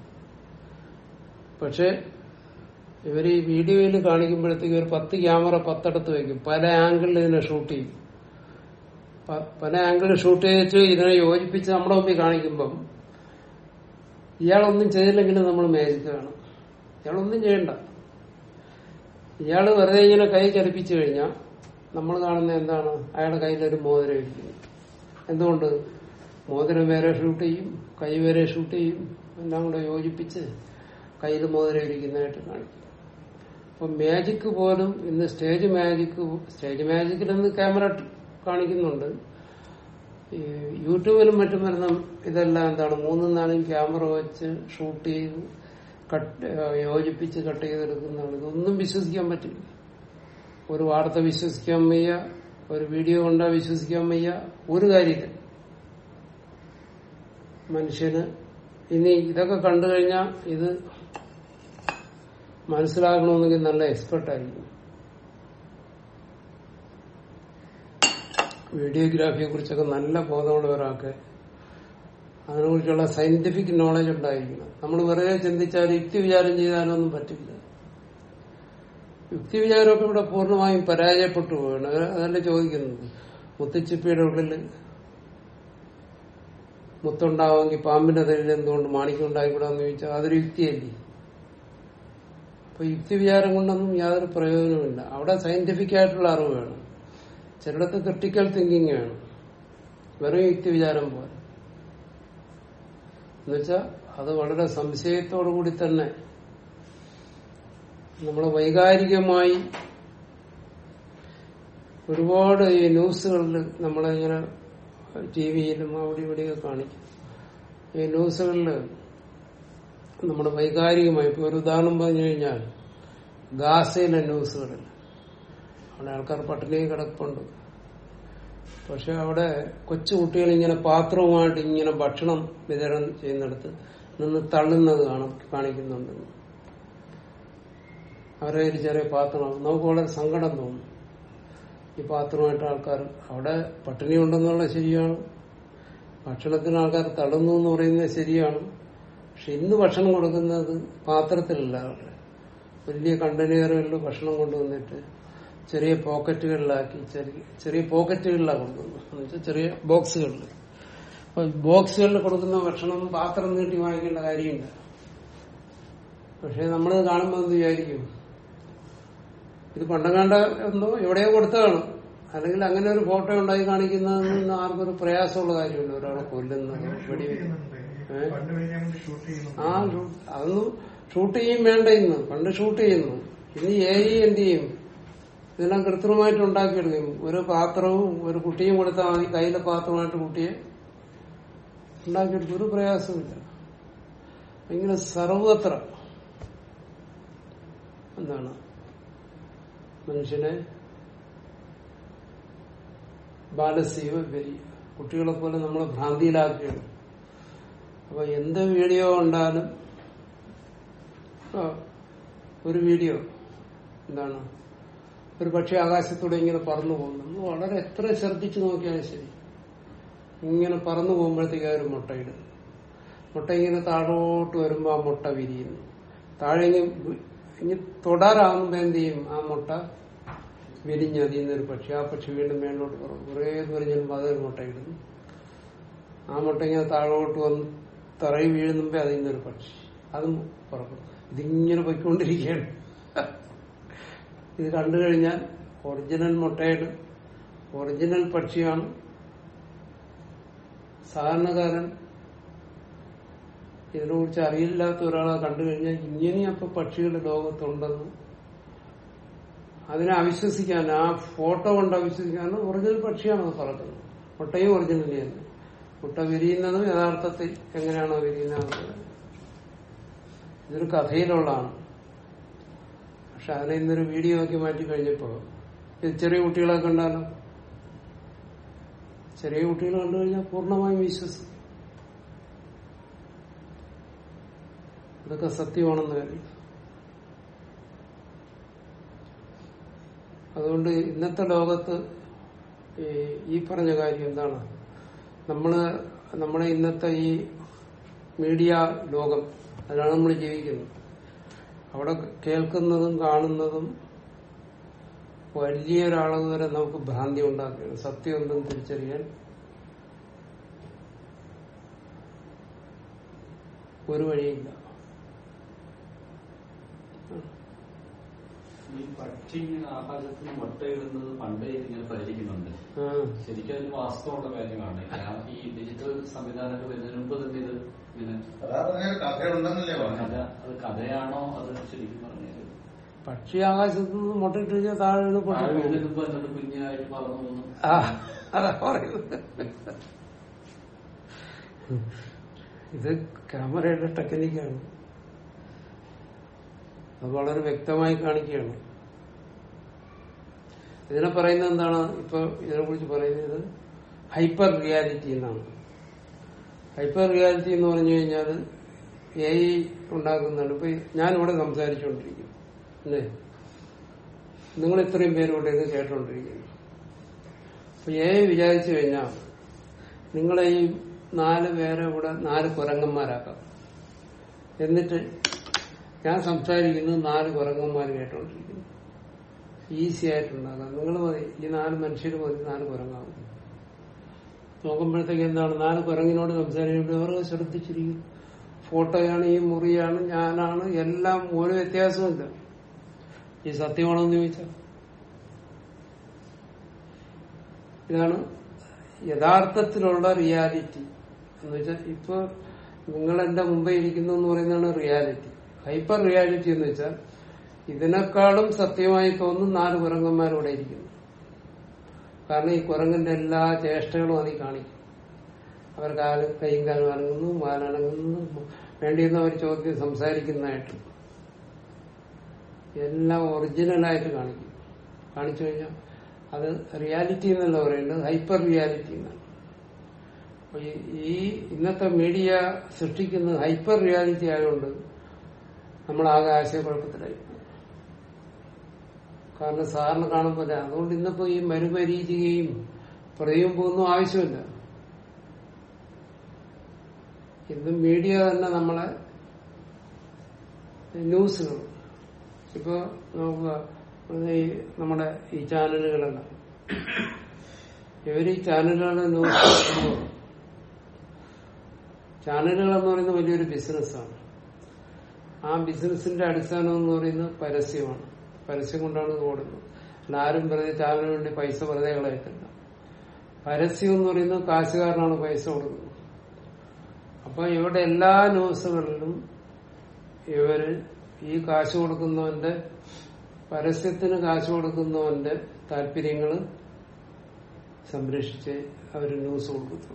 പക്ഷെ ഇവർ ഈ വീഡിയോയിൽ കാണിക്കുമ്പോഴത്തേക്ക് ഒരു പത്ത് ക്യാമറ പത്തടത്ത് വെക്കും പല ആംഗിളിൽ ഇതിനെ ഷൂട്ട് ചെയ്യും പ- പല ആംഗിളിൽ ഷൂട്ട് ചെയ്തിട്ട് ഇതിനെ യോജിപ്പിച്ച് നമ്മുടെ മുമ്പിൽ കാണിക്കുമ്പം ഇയാളൊന്നും ചെയ്തില്ലെങ്കിലും നമ്മൾ മാജിക് കാണും ഇയാളൊന്നും ചെയ്യണ്ട ഇയാള് വെറുതെ ഇങ്ങനെ കൈ ചലിപ്പിച്ചു കഴിഞ്ഞാൽ നമ്മൾ കാണുന്ന എന്താണ് അയാളുടെ കയ്യിലൊരു മോതിരം ഇരിക്കുന്നു എന്തുകൊണ്ട് മോതിരം വേറെ ഷൂട്ട് ചെയ്യും കൈ വേറെ ഷൂട്ട് ചെയ്യും എല്ലാം കൂടെ യോജിപ്പിച്ച് കയ്യിൽ മോതിരം ഇരിക്കുന്നതായിട്ട് കാണിക്കും അപ്പൊ മാജിക് പോലും ഇന്ന് സ്റ്റേജ് മാജിക് സ്റ്റേജ് മാജിക്കിൽ ഇന്ന് ക്യാമറ കാണിക്കുന്നുണ്ട് ഈ യൂട്യൂബിലും മറ്റും വരുന്ന ഇതെല്ലാം എന്താണ് മൂന്നും നാലും ക്യാമറ വെച്ച് ഷൂട്ട് ചെയ്ത് കട്ട് യോജിപ്പിച്ച് കട്ട് ചെയ്തെടുക്കുന്നതാണ് ഇതൊന്നും വിശ്വസിക്കാൻ പറ്റില്ല ഒരു വാർത്ത വിശ്വസിക്കാൻ വയ്യ ഒരു വീഡിയോ കണ്ടാ വിശ്വസിക്കാൻ വയ്യ ഒരു കാര്യത്തിൽ മനുഷ്യന് ഇനി ഇതൊക്കെ കണ്ടു കഴിഞ്ഞാൽ ഇത് മനസ്സിലാക്കണമെന്നെങ്കിൽ നല്ല എക്സ്പെർട്ട് ആയിരിക്കും വീഡിയോഗ്രാഫിയെ കുറിച്ചൊക്കെ നല്ല ബോധമുള്ള ഒരാൾക്ക് അതിനെക്കുറിച്ചുള്ള സയന്റിഫിക് നോളജ് ഉണ്ടായിരിക്കണം നമ്മൾ വെറുതെ ചിന്തിച്ചാൽ യുക്തി വിചാരം ചെയ്താലും ഒന്നും പറ്റില്ല യുക്തി വിചാരമൊക്കെ ഇവിടെ പൂർണ്ണമായും പരാജയപ്പെട്ടു പോവുകയാണ് അത് അതല്ലേ ചോദിക്കുന്നത് മുത്തുച്ചിപ്പിയുടെ ഉള്ളിൽ മുത്തുണ്ടാവുമെങ്കിൽ പാമ്പിന്റെ തലയിൽ എന്തുകൊണ്ട് മാണിക്യം ഉണ്ടായിക്കൂടാന്ന് ചോദിച്ചാൽ അതൊരു യുക്തിയല്ലേ അപ്പൊ യുക്തി വിചാരം കൊണ്ടൊന്നും യാതൊരു പ്രയോജനമില്ല അവിടെ സയന്റിഫിക് ആയിട്ടുള്ള അറിവ് വേണം ചിലടത്ത് ക്രിട്ടിക്കൽ തിങ്കിങ് വേണം വെറും യുക്തി വിചാരം പോലെ എന്നുവെച്ചാൽ അത് വളരെ സംശയത്തോടു കൂടി തന്നെ നമ്മൾ വൈകാരികമായി ഒരുപാട് ഈ ന്യൂസുകളിൽ നമ്മളിങ്ങനെ ടി വിയിലും അവിടെ ഇവിടെയൊക്കെ കാണിക്കും ഈ ന്യൂസുകളിൽ നമ്മുടെ വൈകാരികമായി ഇപ്പൊ ഒരു ഉദാഹരണം പറഞ്ഞു കഴിഞ്ഞാൽ ഗാസയിലെ ന്യൂസുകളിൽ അവിടെ ആൾക്കാർ പട്ടിണി കിടപ്പുണ്ട് പക്ഷെ അവിടെ കൊച്ചു കുട്ടികൾ ഇങ്ങനെ പാത്രവുമായിട്ട് ഇങ്ങനെ ഭക്ഷണം വിതരണം ചെയ്യുന്നിടത്ത് നിന്ന് തള്ളുന്നത് കാണാം കാണിക്കുന്നുണ്ട് അവരെ ഒരു ചെറിയ പാത്രം നമുക്ക് വളരെ സങ്കടം തോന്നും ഈ പാത്രമായിട്ട് ആൾക്കാർ അവിടെ പട്ടിണി ഉണ്ടെന്നുള്ളത് ശരിയാണ് ഭക്ഷണത്തിന് ആൾക്കാർ തള്ളുന്നു എന്ന് പറയുന്നത് ശരിയാണ് പക്ഷെ ഇന്ന് ഭക്ഷണം കൊടുക്കുന്നത് പാത്രത്തിലല്ല അവരുടെ വലിയ കണ്ടെയ്നറുകളിൽ ഭക്ഷണം കൊണ്ടുവന്നിട്ട് ചെറിയ പോക്കറ്റുകളിലാക്കി ചെറിയ ചെറിയ പോക്കറ്റുകളിലാണ് കൊണ്ടുവന്നത് എന്ന് വെച്ചാൽ ചെറിയ ബോക്സുകളിൽ അപ്പൊ ബോക്സുകളിൽ കൊടുക്കുന്ന ഭക്ഷണം പാത്രം നീട്ടി വാങ്ങിക്കേണ്ട കാര്യമില്ല പക്ഷെ നമ്മൾ കാണുമ്പോൾ എന്ത് വിചാരിക്കും ഇത് പണ്ടങ്ങാണ്ട എന്തോ എവിടെയോ കൊടുത്തതാണ് അല്ലെങ്കിൽ അങ്ങനെ ഒരു ഫോട്ടോ ഉണ്ടായി കാണിക്കുന്നതെന്ന് ആർക്കും ഒരു പ്രയാസമുള്ള കാര്യമില്ല ഒരാളെ കൊല്ലുന്നത്
ഷൂട്ട്
വെടിവെക്കുന്നത്
ചെയ്യുന്നുണ്ട്
ഏ?
പണ്ട് കഴിഞ്ഞാൽ ഷൂട്ട് ചെയ്യുന്നുണ്ട്
ആ ഷൂ- അതൊന്നും ഷൂട്ട് ചെയ്യും വേണ്ട ഇന്ന് പണ്ട് ഷൂട്ട് ചെയ്യുന്നു ഇനി എ ഐ എന്ത് ചെയ്യും ഇതെല്ലാം കൃത്രിമമായിട്ട് ഉണ്ടാക്കിയെടുക്കും ഒരു പാത്രവും ഒരു കുട്ടിയും കൊടുത്താൽ മതി കയ്യിലെ പാത്രമായിട്ട് കുട്ടിയെ ഉണ്ടാക്കിയെടുക്കും ഒരു പ്രയാസമില്ല ഇങ്ങനെ സർവത്ര എന്താണ് മനുഷ്യനെ ബാലസീവ ബലി കുട്ടികളെ പോലെ നമ്മളെ ഭ്രാന്തിയിലാക്കുകയാണ് അപ്പൊ എന്ത് വീഡിയോ ഉണ്ടാലും ആ, ഒരു വീഡിയോ എന്താണ് ഒരു പക്ഷി ആകാശത്തൂടെ ഇങ്ങനെ പറന്നു പോകുന്നു നമ്മൾ വളരെ എത്ര ശ്രദ്ധിച്ചു നോക്കിയാലും ശരി ഇങ്ങനെ പറന്നു പോകുമ്പോഴത്തേക്ക് ആ ഒരു മുട്ടയിടും മുട്ട ഇങ്ങനെ താഴോട്ട് വരുമ്പോൾ ആ മുട്ട വിരിയുന്നു താഴെ ഇങ്ങ് വി- ഇനി തൊടാറാകുമ്പോ എന്ത് ചെയ്യും ആ മുട്ട വിരിഞ്ഞ് അതിൽ ഒരു പക്ഷി ആ പക്ഷി വീണ്ടും മേലോട്ട് പറയും കുറേ ദൂരം ചെല്ലുമ്പോൾ അതൊരു മുട്ടയിടുന്നു ആ മുട്ട ഇങ്ങനെ താഴോട്ട് വന്ന് തറയിൽ വീഴുന്നുമ്പോ അതിൽ നിന്നൊരു പക്ഷി അതും പറക്കും ഇതിങ്ങനെ പൊയ്ക്കൊണ്ടിരിക്കുകയാണ് ഇത് കണ്ടു കഴിഞ്ഞാൽ ഒറിജിനൽ മുട്ടയിടും ഒറിജിനൽ പക്ഷിയാണ് സാധാരണക്കാരൻ ഇതിനെക്കുറിച്ച് അറിയില്ലാത്ത ഒരാളെ കണ്ടു കഴിഞ്ഞാൽ ഇങ്ങനെയും അപ്പൊ പക്ഷികൾ ലോകത്തുണ്ടെന്ന് അതിനെ അവിശ്വസിക്കാൻ ആ ഫോട്ടോ കൊണ്ട് അവിശ്വസിക്കാൻ ഒറിജിനൽ പക്ഷിയാണ് അത് പറക്കുന്നത് മുട്ടയും ഒറിജിനൽ തന്നെ മുട്ട വിരിയുന്നതും യഥാർത്ഥത്തിൽ എങ്ങനെയാണോ വിരിയുന്നത് ഇതൊരു കഥയിലുള്ളതാണ് പക്ഷെ അതിനെ ഇന്നൊരു വീഡിയോ ആക്കി മാറ്റി കഴിഞ്ഞപ്പോ ഇത് ചെറിയ കുട്ടികളെ കണ്ടാലോ ചെറിയ കുട്ടികൾ കണ്ടു കഴിഞ്ഞാൽ പൂർണ്ണമായും വിശ്വസിക്കും ഇതൊക്കെ സത്യമാണെന്ന് കരുതി അതുകൊണ്ട് ഇന്നത്തെ ലോകത്ത് ഈ ഈ പറഞ്ഞ കാര്യം എന്താണ് നമ്മള് നമ്മുടെ ഇന്നത്തെ ഈ മീഡിയ ലോകം അതിലാണ് നമ്മൾ ജീവിക്കുന്നത് അവിടെ കേൾക്കുന്നതും കാണുന്നതും വലിയൊരളവ് വരെ നമുക്ക് ഭ്രാന്തി ഉണ്ടാക്കുകയാണ് സത്യം എന്തും തിരിച്ചറിയാൻ ഒരു വഴിയില്ല
ഈ പക്ഷി ഇങ്ങനെ ആകാശത്ത് നിന്ന് മുട്ടയിടുന്നത് പണ്ടേ ഇങ്ങനെ പരിഹരിക്കുന്നുണ്ട്
ആ,
ശരിക്കും അതിന് വാസ്തവമുള്ള കാര്യമാണ് ഞാൻ ഈ ഡിജിറ്റൽ സംവിധാനമൊക്കെ വരുന്നതിന് മുമ്പ് തന്നെ ഇത് ഇങ്ങനെ
അതാ പറഞ്ഞ കഥയുണ്ടെന്നല്ലേ
കഥ
പറഞ്ഞത്
അത് കഥയാണോ അത് ശരിക്കും പറഞ്ഞത്
പക്ഷി ആകാശത്ത് നിന്ന് മുട്ടയിട്ട് കഴിഞ്ഞാൽ താഴെ വീണ് പൊട്ടി പോകും.
വീഴുന്നതിന് മുമ്പ് എന്നിട്ട് കുഞ്ഞായിട്ട് പറന്നു പോകുന്നു
ആ അതാ പറയുന്നത് ഇത് ക്യാമറയുടെ ടെക്നിക്കാണ് അത് വളരെ വ്യക്തമായി കാണിക്കുകയാണ് ഇതിനെ പറയുന്നത് എന്താണ് ഇപ്പൊ ഇതിനെ കുറിച്ച് പറയുന്നത് ഹൈപ്പർ റിയാലിറ്റി എന്നാണ് ഹൈപ്പർ റിയാലിറ്റി എന്ന് പറഞ്ഞു കഴിഞ്ഞാൽ എ ഐ ഉണ്ടാക്കുന്നതാണ് ഇപ്പൊ ഞാനിവിടെ സംസാരിച്ചുകൊണ്ടിരിക്കുന്നു അല്ലേ നിങ്ങൾ ഇത്രയും പേര് ഇവിടെ ഇത് കേട്ടോണ്ടിരിക്കുന്നു അപ്പൊ എ ഐ വിചാരിച്ചു കഴിഞ്ഞാൽ നിങ്ങളെ ഈ നാല് പേരെ ഇവിടെ നാല് കുരങ്ങന്മാരാക്കാം എന്നിട്ട് ഞാൻ സംസാരിക്കുന്നത് നാല് കുരങ്ങന്മാർ കേട്ടോണ്ടിരിക്കുന്നു ഈസി ആയിട്ടുണ്ടാകാം നിങ്ങൾ മതി ഈ നാല് മനുഷ്യർ മതി നാല് കുരങ്ങാവും നോക്കുമ്പോഴത്തേക്ക് എന്താണ് നാല് കുരങ്ങിനോട് സംസാരിക്കുമ്പോൾ ഇവർ ശ്രദ്ധിച്ചിരിക്കും ഫോട്ടോയാണ് ഈ മുറിയാണ് ഞാനാണ് എല്ലാം ഒരു വ്യത്യാസമില്ല ഈ സത്യമാണോന്ന് ചോദിച്ചാൽ ഇതാണ് യഥാർത്ഥത്തിലുള്ള റിയാലിറ്റി എന്ന് വെച്ചാൽ ഇപ്പൊ നിങ്ങൾ എന്റെ മുമ്പേ ഇരിക്കുന്നു എന്ന് പറയുന്നതാണ് റിയാലിറ്റി ഹൈപ്പർ റിയാലിറ്റി എന്ന് വെച്ചാൽ ഇതിനേക്കാളും സത്യമായി തോന്നുന്ന നാല് കുരങ്ങന്മാരിവിടെ ഇരിക്കുന്നു കാരണം ഈ കുരങ്ങന്റെ എല്ലാ ചേഷ്ടകളും അതിൽ കാണിക്കും അവർ കാല് കൈയും കാലും അനങ്ങുന്നു വാലനങ്ങുന്നു വേണ്ടിയെന്ന് അവർ ചോദ്യം സംസാരിക്കുന്നതായിട്ട് എല്ലാം ഒറിജിനലായിട്ട് കാണിക്കും കാണിച്ചു കഴിഞ്ഞാൽ അത് റിയാലിറ്റി എന്നല്ല പറയുന്നത് ഹൈപ്പർ റിയാലിറ്റി എന്നാണ് അപ്പൊ ഈ- ഈ ഇന്നത്തെ മീഡിയ സൃഷ്ടിക്കുന്നത് ഹൈപ്പർ റിയാലിറ്റി ആയതുകൊണ്ട് നമ്മളാകെ ആശയക്കുഴപ്പത്തിലായി കാരണം സാറിന് കാണുമ്പോൾ അതുകൊണ്ട് ഇന്നിപ്പോ ഈ മരുപരീചികയും പ്രതിബിംബമൊന്നും ആവശ്യമില്ല ഇന്ന് മീഡിയ തന്നെ നമ്മളെ ന്യൂസുകൾ ഇപ്പൊ നോക്കുക ഈ നമ്മുടെ ഈ ചാനലുകളെല്ലാം ഇവര് ഈ ചാനലുകളുടെ ന്യൂസ് നോക്കുമ്പോൾ ചാനലുകൾ എന്ന് പറയുന്നത് വലിയൊരു ബിസിനസ്സാണ് ആ ബിസിനസിന്റെ അടിസ്ഥാനം എന്ന് പറയുന്നത് പരസ്യമാണ് പരസ്യം കൊണ്ടാണ് ഇത് ഓടുന്നത് അല്ല ആരും വെറുതെ ചാനലിന് വേണ്ടി പൈസ വെറുതെ കളയത്തില്ല പരസ്യം എന്ന് പറയുന്നത് കാശുകാരനാണ് പൈസ കൊടുക്കുന്നത് അപ്പൊ ഇവിടെ എല്ലാ ന്യൂസുകളിലും ഇവര് ഈ കാശ് കൊടുക്കുന്നവന്റെ പരസ്യത്തിന് കാശ് കൊടുക്കുന്നവന്റെ താല്പര്യങ്ങൾ സംരക്ഷിച്ച് അവർ ന്യൂസ് കൊടുക്കുന്നു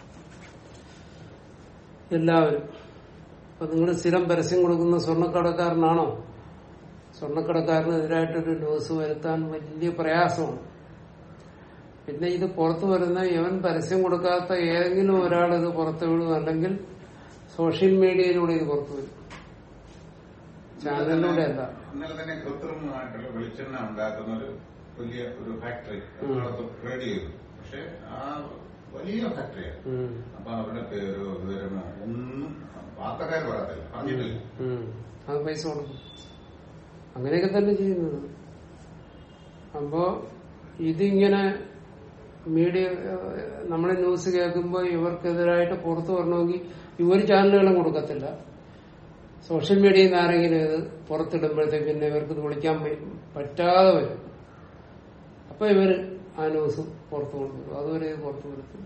എല്ലാവരും അപ്പൊ നിങ്ങൾ സ്ഥിരം പരസ്യം കൊടുക്കുന്ന സ്വർണ്ണക്കടക്കാരനാണോ സ്വർണ്ണക്കടക്കാരനെതിരായിട്ടൊരു ന്യൂസ് വരുത്താൻ വലിയ പ്രയാസമാണ് പിന്നെ ഇത് പുറത്തു വരുന്ന ഇവൻ പരസ്യം കൊടുക്കാത്ത ഏതെങ്കിലും ഒരാൾ ഇത് പുറത്തു വിടും അല്ലെങ്കിൽ സോഷ്യൽ മീഡിയയിലൂടെ ഇത് പുറത്തു വരും ചാനലിലൂടെ അല്ല
ഇന്നലെ തന്നെ കൃത്രിമമായിട്ടുള്ള വെളിച്ചെണ്ണ ഉണ്ടാക്കുന്ന ഒരു വലിയ ഒരു ഫാക്ടറി എറണാകുളത്ത് റെഡി ചെയ്തു പക്ഷെ ആ വലിയ ഫാക്ടറിയാണ്
ഉം.
അപ്പൊ അവരുടെ പേരോ വിവരമോ ഒന്നും വാർത്തക്കാർ പറയത്തില്ല പറഞ്ഞിട്ടില്ല
ഉം. അത് പൈസ കൊടുക്കും അങ്ങനെയൊക്കെ തന്നെ ചെയ്യുന്നത് അപ്പോ ഇതിങ്ങനെ മീഡിയ നമ്മളെ ന്യൂസ് കേൾക്കുമ്പോൾ ഇവർക്കെതിരായിട്ട് പുറത്തു വരണമെങ്കിൽ ഈ ഒരു ചാനലുകളും കൊടുക്കത്തില്ല സോഷ്യൽ മീഡിയയിൽ നിന്ന് ആരെങ്കിലും ഇത് പുറത്തിടുമ്പോഴത്തേക്ക് പിന്നെ ഇവർക്ക് ഇത് വിളിക്കാൻ പ- പറ്റാതെ വരും അപ്പൊ ഇവര് ആ ന്യൂസ് പുറത്തു കൊണ്ടുവരും അതുവരെ ഇത് പുറത്തു വരത്തില്ല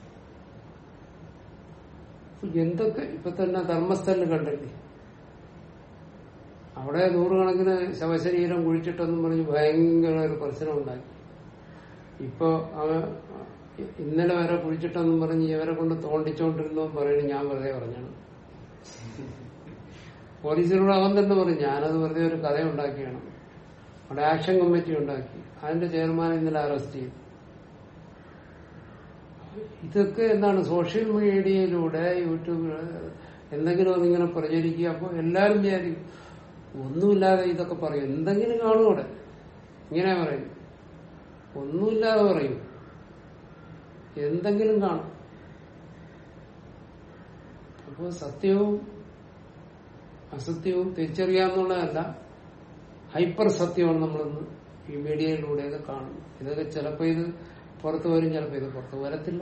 എന്തൊക്കെ ഇപ്പൊ തന്നെ ധർമ്മസ്ഥലിൽ കണ്ടില്ലേ അവിടെ നൂറുകണക്കിന് ശവശരീരം കുഴിച്ചിട്ടെന്നും പറഞ്ഞ് ഭയങ്കര ഒരു പ്രശ്നം ഉണ്ടാക്കി ഇപ്പൊ അവ ഇന്നലെ വരെ കുഴിച്ചിട്ടെന്നും പറഞ്ഞ് ഇവരെ കൊണ്ട് തോണ്ടിച്ചോണ്ടിരുന്നു പറയുന്നത് ഞാൻ വെറുതെ പറഞ്ഞാണ് പോലീസിനോട് അവൻ തന്നെ പറയും ഞാനത് വെറുതെ ഒരു കഥ ഉണ്ടാക്കിയാണ് അവിടെ ആക്ഷൻ കമ്മിറ്റി ഉണ്ടാക്കി അതിന്റെ ചെയർമാൻ ഇന്നലെ അറസ്റ്റ് ചെയ്തു ഇതൊക്കെ എന്താണ് സോഷ്യൽ മീഡിയയിലൂടെ യൂട്യൂബിൽ എന്തെങ്കിലും ഒന്നിങ്ങനെ പ്രചരിക്കുക അപ്പോൾ എല്ലാവരും വിചാരിക്കും ഒന്നുമില്ലാതെ ഇതൊക്കെ പറയും എന്തെങ്കിലും കാണും അവിടെ ഇങ്ങനെ പറയും ഒന്നുമില്ലാതെ പറയും എന്തെങ്കിലും കാണും അപ്പോൾ സത്യവും അസത്യവും തിരിച്ചറിയാന്നുള്ളതല്ല ഹൈപ്പർ സത്യമാണ് നമ്മളിന്ന് ഈ മീഡിയയിലൂടെയൊക്കെ കാണുന്നത് ഇതൊക്കെ ചിലപ്പോ ഇത് പുറത്തു വരും ചിലപ്പോ ഇത് പുറത്തു വരത്തില്ല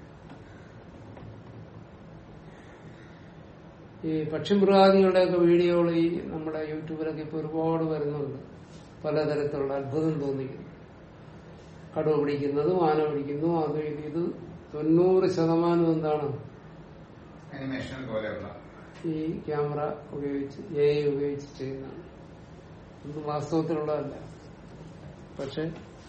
ഈ പക്ഷിമൃഗാദികളുടെയൊക്കെ വീഡിയോകൾ ഈ നമ്മുടെ യൂട്യൂബിലൊക്കെ ഇപ്പൊ ഒരുപാട് വരുന്നുണ്ട് പലതരത്തിലുള്ള അത്ഭുതം തോന്നിക്കുന്നു കടുവ പിടിക്കുന്നതും ആന പിടിക്കുന്നു അത് ഇത് ഇത് തൊണ്ണൂറ് ശതമാനം എന്താണ്
അനിമേഷൻ പോലെയുള്ള
ഈ ക്യാമറ ഉപയോഗിച്ച് എ ഐ ഉപയോഗിച്ച് ചെയ്യുന്നതാണ് ഇത് വാസ്തവത്തിലുള്ളതല്ല പക്ഷെ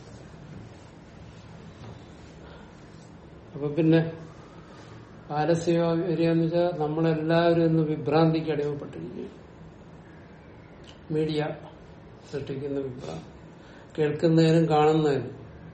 അപ്പൊ പിന്നെ പാരസ്യ വരിക എന്ന് വെച്ചാൽ നമ്മളെല്ലാവരും ഇന്ന് വിഭ്രാന്തിക്ക് അടിമപ്പെട്ടിരിക്കുകയാണ് മീഡിയ സൃഷ്ടിക്കുന്ന വിഭ്രാന്തി കേൾക്കുന്നതിനും കാണുന്നതിനും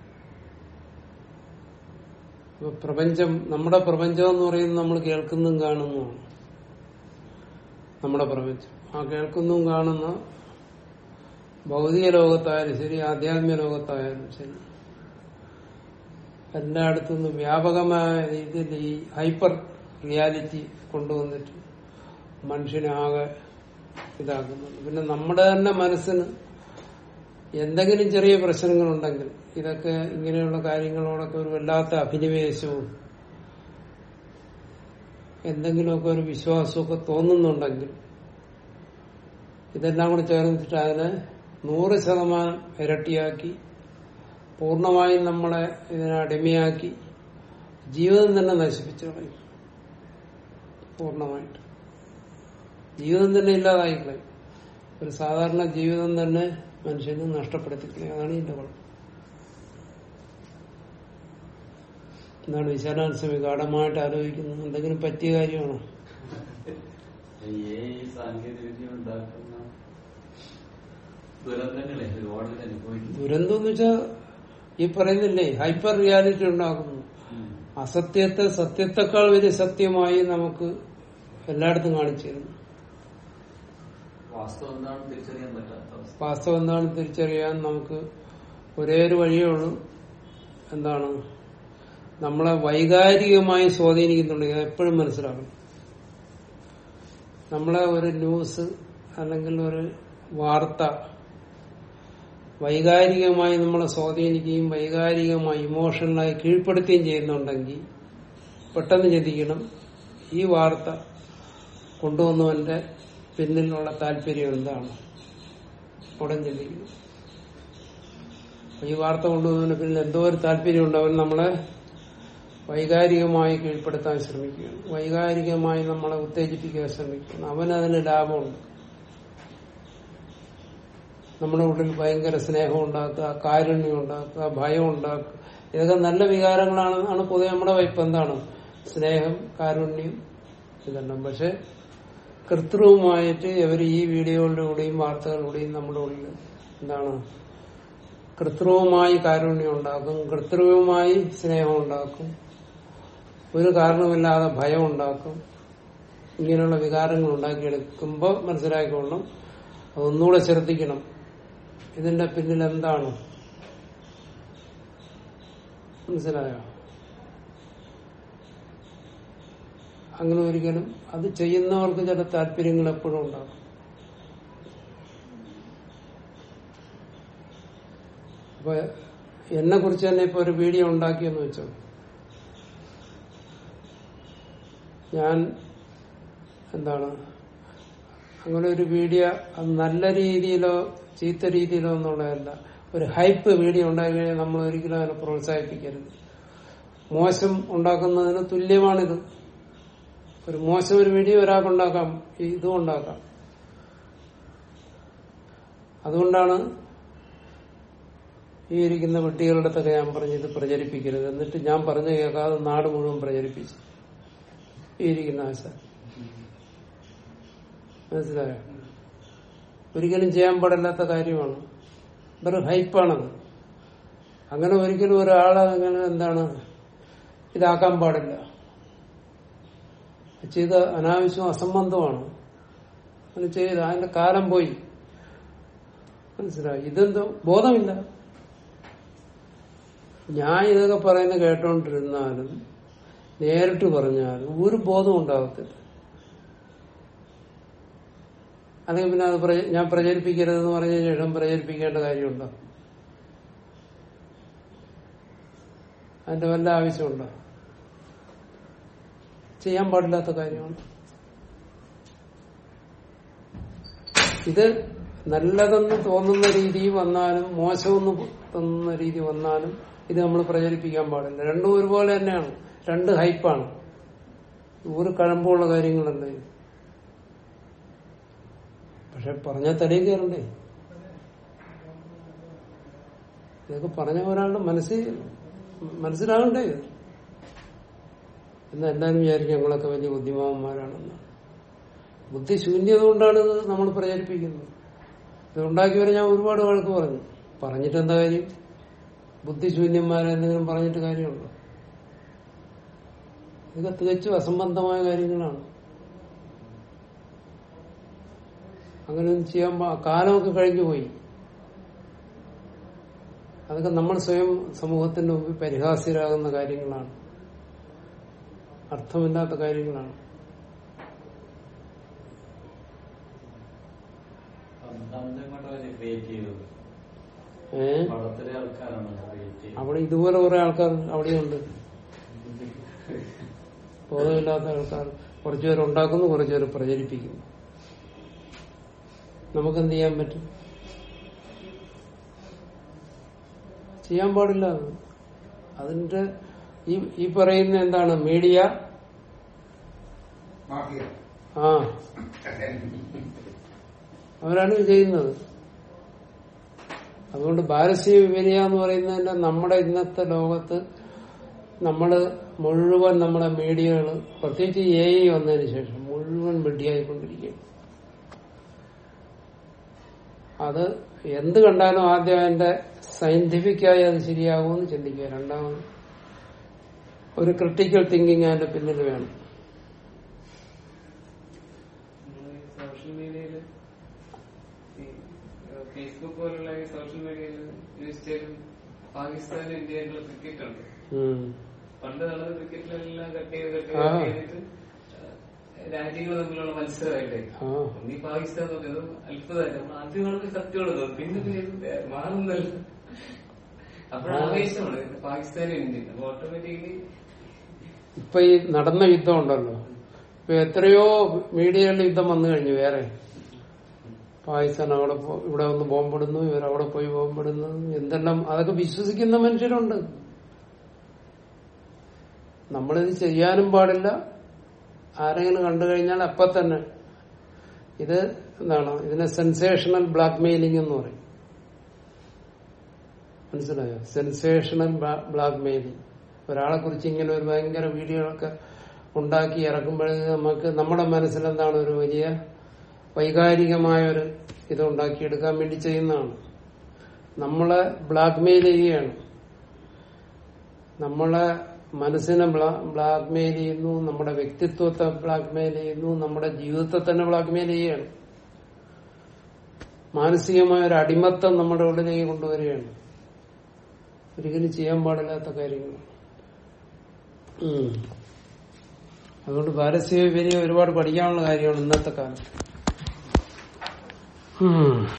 ഇപ്പൊ പ്രപഞ്ചം നമ്മുടെ പ്രപഞ്ചം എന്ന് പറയുന്നത് നമ്മൾ കേൾക്കുന്നതും കാണുന്നതുമാണ് നമ്മുടെ പ്രപഞ്ചം ആ കേൾക്കുന്നതും കാണുന്ന ഭൗതിക ലോകത്തായാലും ശരി ആധ്യാത്മിക ലോകത്തായാലും ശരി എല്ലായിടത്തും നിന്നും വ്യാപകമായ രീതിയിൽ ഈ ഹൈപ്പർ റിയാലിറ്റി കൊണ്ടുവന്നിട്ട് മനുഷ്യനെ ആകെ ഇതാക്കുന്നുണ്ട് പിന്നെ നമ്മുടെ തന്നെ മനസ്സിന് എന്തെങ്കിലും ചെറിയ പ്രശ്നങ്ങളുണ്ടെങ്കിൽ ഇതൊക്കെ ഇങ്ങനെയുള്ള കാര്യങ്ങളോടൊക്കെ ഒരു വല്ലാത്ത അഭിനിവേശവും എന്തെങ്കിലുമൊക്കെ ഒരു വിശ്വാസമൊക്കെ തോന്നുന്നുണ്ടെങ്കിൽ ഇതെല്ലാം കൂടി ചേർന്നിട്ട് അതിനെ നൂറ് ശതമാനം ഇരട്ടിയാക്കി പൂർണ്ണമായും നമ്മളെ ഇതിനെ അടിമയാക്കി ജീവിതം തന്നെ നശിപ്പിച്ചു കളയും പൂർണ്ണമായിട്ട് ജീവിതം തന്നെ ഇല്ലാതായി കളയും ഒരു സാധാരണ ജീവിതം തന്നെ മനുഷ്യന് നഷ്ടപ്പെടുത്തി കളയും അതാണ് ഇതിന്റെ കുഴപ്പം എന്താണ് വിശാലാനന്ദ സ്വാമി ഗാഠമായിട്ട് ആലോചിക്കുന്നത് എന്തെങ്കിലും പറ്റിയ കാര്യമാണോ
ഈ സാങ്കേതിക വിദ്യ ഉണ്ടാക്കുന്ന ദുരന്തങ്ങളെ ഒരുപാട് പേര് അനുഭവിക്കുന്നു
ദുരന്തം എന്ന് വെച്ചാൽ ഈ പറയുന്നില്ലേ ഹൈപ്പർ റിയാലിറ്റി ഉണ്ടാക്കുന്നു
ഉം.
അസത്യത്തെ സത്യത്തെക്കാൾ വലിയ സത്യമായി നമുക്ക് എല്ലായിടത്തും കാണിച്ചു തരുന്നു
വാസ്തവം എന്താണെന്ന് തിരിച്ചറിയാൻ പറ്റാത്ത അവസ്ഥ
വാസ്തവം എന്താണെന്ന് തിരിച്ചറിയാൻ നമുക്ക് ഒരേ ഒരു വഴിയേ ഉള്ളൂ എന്താണ് നമ്മളെ വൈകാരികമായി സ്വാധീനിക്കുന്നുണ്ടെങ്കിൽ അത് എപ്പോഴും മനസ്സിലാക്കണം നമ്മളെ ഒരു ന്യൂസ് അല്ലെങ്കിൽ ഒരു വാർത്ത വൈകാരികമായി നമ്മളെ സ്വാധീനിക്കുകയും വൈകാരികമായി ഇമോഷണലായി കീഴ്പ്പെടുത്തുകയും ചെയ്യുന്നുണ്ടെങ്കിൽ പെട്ടെന്ന് ചിന്തിക്കണം ഈ വാർത്ത കൊണ്ടുവന്നവന്റെ പിന്നിലുള്ള താല്പര്യം എന്താണ് ഉടൻ ചിന്തിക്കണം അപ്പൊ ഈ വാർത്ത കൊണ്ടുവന്നതിന് പിന്നിൽ എന്തോ ഒരു താല്പര്യമുണ്ട് അവൻ നമ്മളെ വൈകാരികമായി കീഴ്പ്പെടുത്താൻ ശ്രമിക്കുകയാണ് വൈകാരികമായി നമ്മളെ ഉത്തേജിപ്പിക്കാൻ ശ്രമിക്കുകയാണ് അവനതിന് ലാഭമുണ്ട് നമ്മുടെ ഉള്ളിൽ ഭയങ്കര സ്നേഹം ഉണ്ടാക്കുക കാരുണ്യം ഉണ്ടാക്കുക ഭയം ഉണ്ടാക്കുക ഇതൊക്കെ നല്ല വികാരങ്ങളാണ് ആണ് പൊതുവെ നമ്മുടെ വൈപ്പ് എന്താണ് സ്നേഹം കാരുണ്യം ഇതെല്ലാം പക്ഷെ കൃത്രിമമായിട്ട് ഇവർ ഈ വീഡിയോകളിലൂടെയും വാർത്തകളിലൂടെയും നമ്മുടെ ഉള്ളിൽ എന്താണ് കൃത്രിമമായി കാരുണ്യം ഉണ്ടാക്കും കൃത്രിമമായി സ്നേഹം ഉണ്ടാക്കും ഒരു കാരണമില്ലാതെ ഭയം ഉണ്ടാക്കും ഇങ്ങനെയുള്ള വികാരങ്ങൾ ഉണ്ടാക്കിയെടുക്കുമ്പോൾ മനസ്സിലാക്കിക്കൊള്ളണം അതൊന്നുകൂടെ ശ്രദ്ധിക്കണം ഇതിന്റെ പിന്നിൽ എന്താണ് മനസ്സിലായോ അങ്ങനെ ഒരിക്കലും അത് ചെയ്യുന്നവർക്ക് ചില താല്പര്യങ്ങൾ എപ്പോഴും ഉണ്ടാകും അപ്പൊ എന്നെ കുറിച്ച് തന്നെ ഇപ്പൊ ഒരു വീഡിയോ ഉണ്ടാക്കിയെന്ന് വെച്ചോ ഞാൻ എന്താണ് അങ്ങനെ ഒരു വീഡിയോ അത് നല്ല രീതിയിലോ ചീത്ത രീതിയിലോ എന്നുള്ളതല്ല ഒരു ഹൈപ്പ് വീഡിയോ ഉണ്ടാക്കി കഴിഞ്ഞാൽ നമ്മൾ ഒരിക്കലും അതിനെ പ്രോത്സാഹിപ്പിക്കരുത് മോശം ഉണ്ടാക്കുന്നതിന് തുല്യമാണിത് ഒരു മോശം ഒരു വീഡിയോ ഒരാൾക്കുണ്ടാക്കാം ഇതും ഉണ്ടാക്കാം അതുകൊണ്ടാണ് ഈ ഇരിക്കുന്ന കുട്ടികളുടെ അടുത്തൊക്കെ ഞാൻ പറഞ്ഞു ഇത് പ്രചരിപ്പിക്കരുത് എന്നിട്ട് ഞാൻ പറഞ്ഞു കേൾക്കാതെ നാട് മുഴുവൻ പ്രചരിപ്പിച്ചു ഈ ഇരിക്കുന്ന ആശ മനസ്സിലായോ ഒരിക്കലും ചെയ്യാൻ പാടില്ലാത്ത കാര്യമാണ് ഇതൊരു ഹൈപ്പാണത് അങ്ങനെ ഒരിക്കലും ഒരാളെ അങ്ങനെ എന്താണ് ഇതാക്കാൻ പാടില്ല ചെയ്ത അനാവശ്യം അസംബന്ധമാണ് അങ്ങനെ ചെയ്ത് അതിന്റെ കാലം പോയി മനസ്സിലായി ഇതെന്തോ ബോധമില്ല ഞാൻ ഇതൊക്കെ പറയുന്നത് കേട്ടോണ്ടിരുന്നാലും നേരിട്ട് പറഞ്ഞാലും ഒരു ബോധം ഉണ്ടാകത്തില്ല അല്ലെങ്കിൽ പിന്നെ അത് പ്രച- ഞാൻ പ്രചരിപ്പിക്കരുതെന്ന് പറഞ്ഞ ശേഷം പ്രചരിപ്പിക്കേണ്ട കാര്യമുണ്ടോ അതിന്റെ വല്ല ആവശ്യമുണ്ടോ ചെയ്യാൻ പാടില്ലാത്ത കാര്യമാണ് ഇത് നല്ലതെന്ന് തോന്നുന്ന രീതി വന്നാലും മോശമെന്ന് തോന്നുന്ന രീതി വന്നാലും ഇത് നമ്മൾ പ്രചരിപ്പിക്കാൻ പാടില്ല രണ്ടും ഒരുപോലെ തന്നെയാണ് രണ്ട് ഹൈപ്പാണ് ഒരു കഴമ്പുള്ള കാര്യങ്ങളല്ലേ ഇത്. പക്ഷെ പറഞ്ഞ തലയിൽ കയറണ്ടേ ഇതൊക്കെ പറഞ്ഞ ഒരാളുടെ മനസ്സിൽ മനസ്സിലാകണ്ടേ ഇത്? എന്ന് എല്ലാവരും വിചാരിക്കും ഞങ്ങളൊക്കെ വലിയ ബുദ്ധിമാന്മാരാണെന്ന് ബുദ്ധിശൂന്യത കൊണ്ടാണ് ഇത് നമ്മൾ പ്രചരിപ്പിക്കുന്നത് ഇത് ഉണ്ടാക്കിയവരെ ഞാൻ ഒരുപാട് വഴക്ക് പറഞ്ഞു പറഞ്ഞിട്ട് എന്താ കാര്യം ബുദ്ധിശൂന്യന്മാരെ എന്തെങ്കിലും പറഞ്ഞിട്ട് കാര്യമുണ്ടോ ഇതൊക്കെ തികച്ചും അസംബന്ധമായ കാര്യങ്ങളാണ് അങ്ങനെയൊന്നും ചെയ്യാൻ പാ- കാലമൊക്കെ കഴിഞ്ഞു പോയി അതൊക്കെ നമ്മൾ സ്വയം സമൂഹത്തിന്റെ മുമ്പിൽ പരിഹാസ്യരാകുന്ന കാര്യങ്ങളാണ് അർത്ഥമില്ലാത്ത കാര്യങ്ങളാണ്
അന്തങ്ങോട്ട് ക്രിയേറ്റ് ചെയ്തത്
ഏ
പടത്തിലെ ആൾക്കാരാണ് ക്രിയേറ്റ് ചെയ്തത്
അവിടെ ഇതുപോലെ കുറെ ആൾക്കാർ അവിടെയുണ്ട് ബോധമില്ലാത്ത ആൾക്കാർ കുറച്ചുപേർ ഉണ്ടാക്കുന്നു കുറച്ചുപേർ പ്രചരിപ്പിക്കുന്നു നമുക്കെന്ത് ചെയ്യാൻ പറ്റും ചെയ്യാൻ പാടില്ല അത് അതിന്റെ ഈ ഈ പറയുന്ന എന്താണ് മീഡിയ
മാഫിയ
ആ അവരാണ് ഇത് ചെയ്യുന്നത് അതുകൊണ്ട് ഭാരതീയ വിപര്യ എന്ന് പറയുന്നതിന്റെ നമ്മുടെ ഇന്നത്തെ ലോകത്ത് നമ്മള് മുഴുവൻ നമ്മുടെ മീഡിയകൾ പ്രത്യേകിച്ച് എ ഐ വന്നതിന് ശേഷം മുഴുവൻ വെടിയായിക്കൊണ്ടിരിക്കുകയാണ് അത് എന്ത് കണ്ടാലും ആദ്യം അതിന്റെ സയന്റിഫിക്കായി അത് ശരിയാകുമെന്ന് ചിന്തിക്കുക രണ്ടാമത് ഒരു ക്രിട്ടിക്കൽ തിങ്കിങ് അതിന്റെ പിന്നിൽ വേണം
സോഷ്യൽ മീഡിയയില് ഈ ഫേസ്ബുക്ക് പോലുള്ള ഈ സോഷ്യൽ മീഡിയയിൽ യൂസ് ചെയ്ത് പാകിസ്ഥാൻ ഇന്ത്യയിലുള്ള ക്രിക്കറ്റ് ഉണ്ട്
ഉം.
പണ്ട് നടന്ന ക്രിക്കറ്റിലെല്ലാം കട്ട് ചെയ്ത് കട്ട്
ആ.
ചെയ്ത് ചെയ്തിട്ട് രാജ്യങ്ങൾ തമ്മിലുള്ള മത്സരമായിട്ടേ
ആ
ഒന്നീ പാകിസ്ഥാൻ നോക്കിയത് അത്ഭുതമായിട്ട് നമ്മൾ ആദ്യമാണെങ്കിൽ സത്യമാണ് തോന്നുന്നു പിന്നെ പിന്നെ ഇത് മാറുന്നല്ല അപ്പോൾ ആവേശമാണ് പാകിസ്ഥാനും ഇന്ത്യയും അപ്പൊ ഓട്ടോമാറ്റിക്കലി
ഇപ്പൊ ഈ നടന്ന യുദ്ധം ഉണ്ടല്ലോ ഇപ്പൊ എത്രയോ മീഡിയകളിൽ യുദ്ധം വന്നു കഴിഞ്ഞു വേറെ പാകിസ്ഥാൻ അവിടെ പോ- ഇവിടെ ഒന്ന് ബോംബിടുന്നു ഇവരവിടെ പോയി ബോംബിടുന്നു എന്തെല്ലാം അതൊക്കെ വിശ്വസിക്കുന്ന മനുഷ്യരുണ്ട് നമ്മളിത് ചെയ്യാനും പാടില്ല ആരെങ്കിലും കണ്ടു കഴിഞ്ഞാൽ അപ്പൊ തന്നെ ഇത് എന്താണ് ഇതിനെ സെൻസേഷണൽ ബ്ലാക്ക് മെയിലിംഗ് എന്ന് പറയും മനസ്സിലായോ സെൻസേഷണൽ ബ്ലാക്ക് മെയിലിംഗ് ഒരാളെ കുറിച്ച് ഇങ്ങനെ ഒരു ഭയങ്കര വീഡിയോകളൊക്കെ ഉണ്ടാക്കി ഇറക്കുമ്പോഴേ നമുക്ക് നമ്മുടെ മനസ്സിൽ എന്താണ് ഒരു വലിയ വൈകാരികമായ ഒരു ഇത് ഉണ്ടാക്കിയെടുക്കാൻ വേണ്ടി ചെയ്യുന്നതാണ് നമ്മളെ ബ്ലാക്ക് മെയിൽ ചെയ്യുകയാണ് നമ്മളെ മനസ്സിനെ ബ്ലാക്ക് മെയിൽ ചെയ്യുന്നു നമ്മുടെ വ്യക്തിത്വത്തെ ബ്ലാക്ക് മെയിൽ ചെയ്യുന്നു നമ്മുടെ ജീവിതത്തെ തന്നെ ബ്ലാക്ക് മെയിൽ ചെയ്യുകയാണ് മാനസികമായ ഒരു അടിമത്തം നമ്മുടെ ഉള്ളിലേക്ക് കൊണ്ടുവരികയാണ് ഒരിക്കലും ചെയ്യാൻ പാടില്ലാത്ത കാര്യങ്ങൾ ഉം. അതുകൊണ്ട് പാരസ്യ വിപര്യം ഒരുപാട് പഠിക്കാനുള്ള കാര്യമാണ് ഇന്നത്തെ കാലത്ത് ഉം.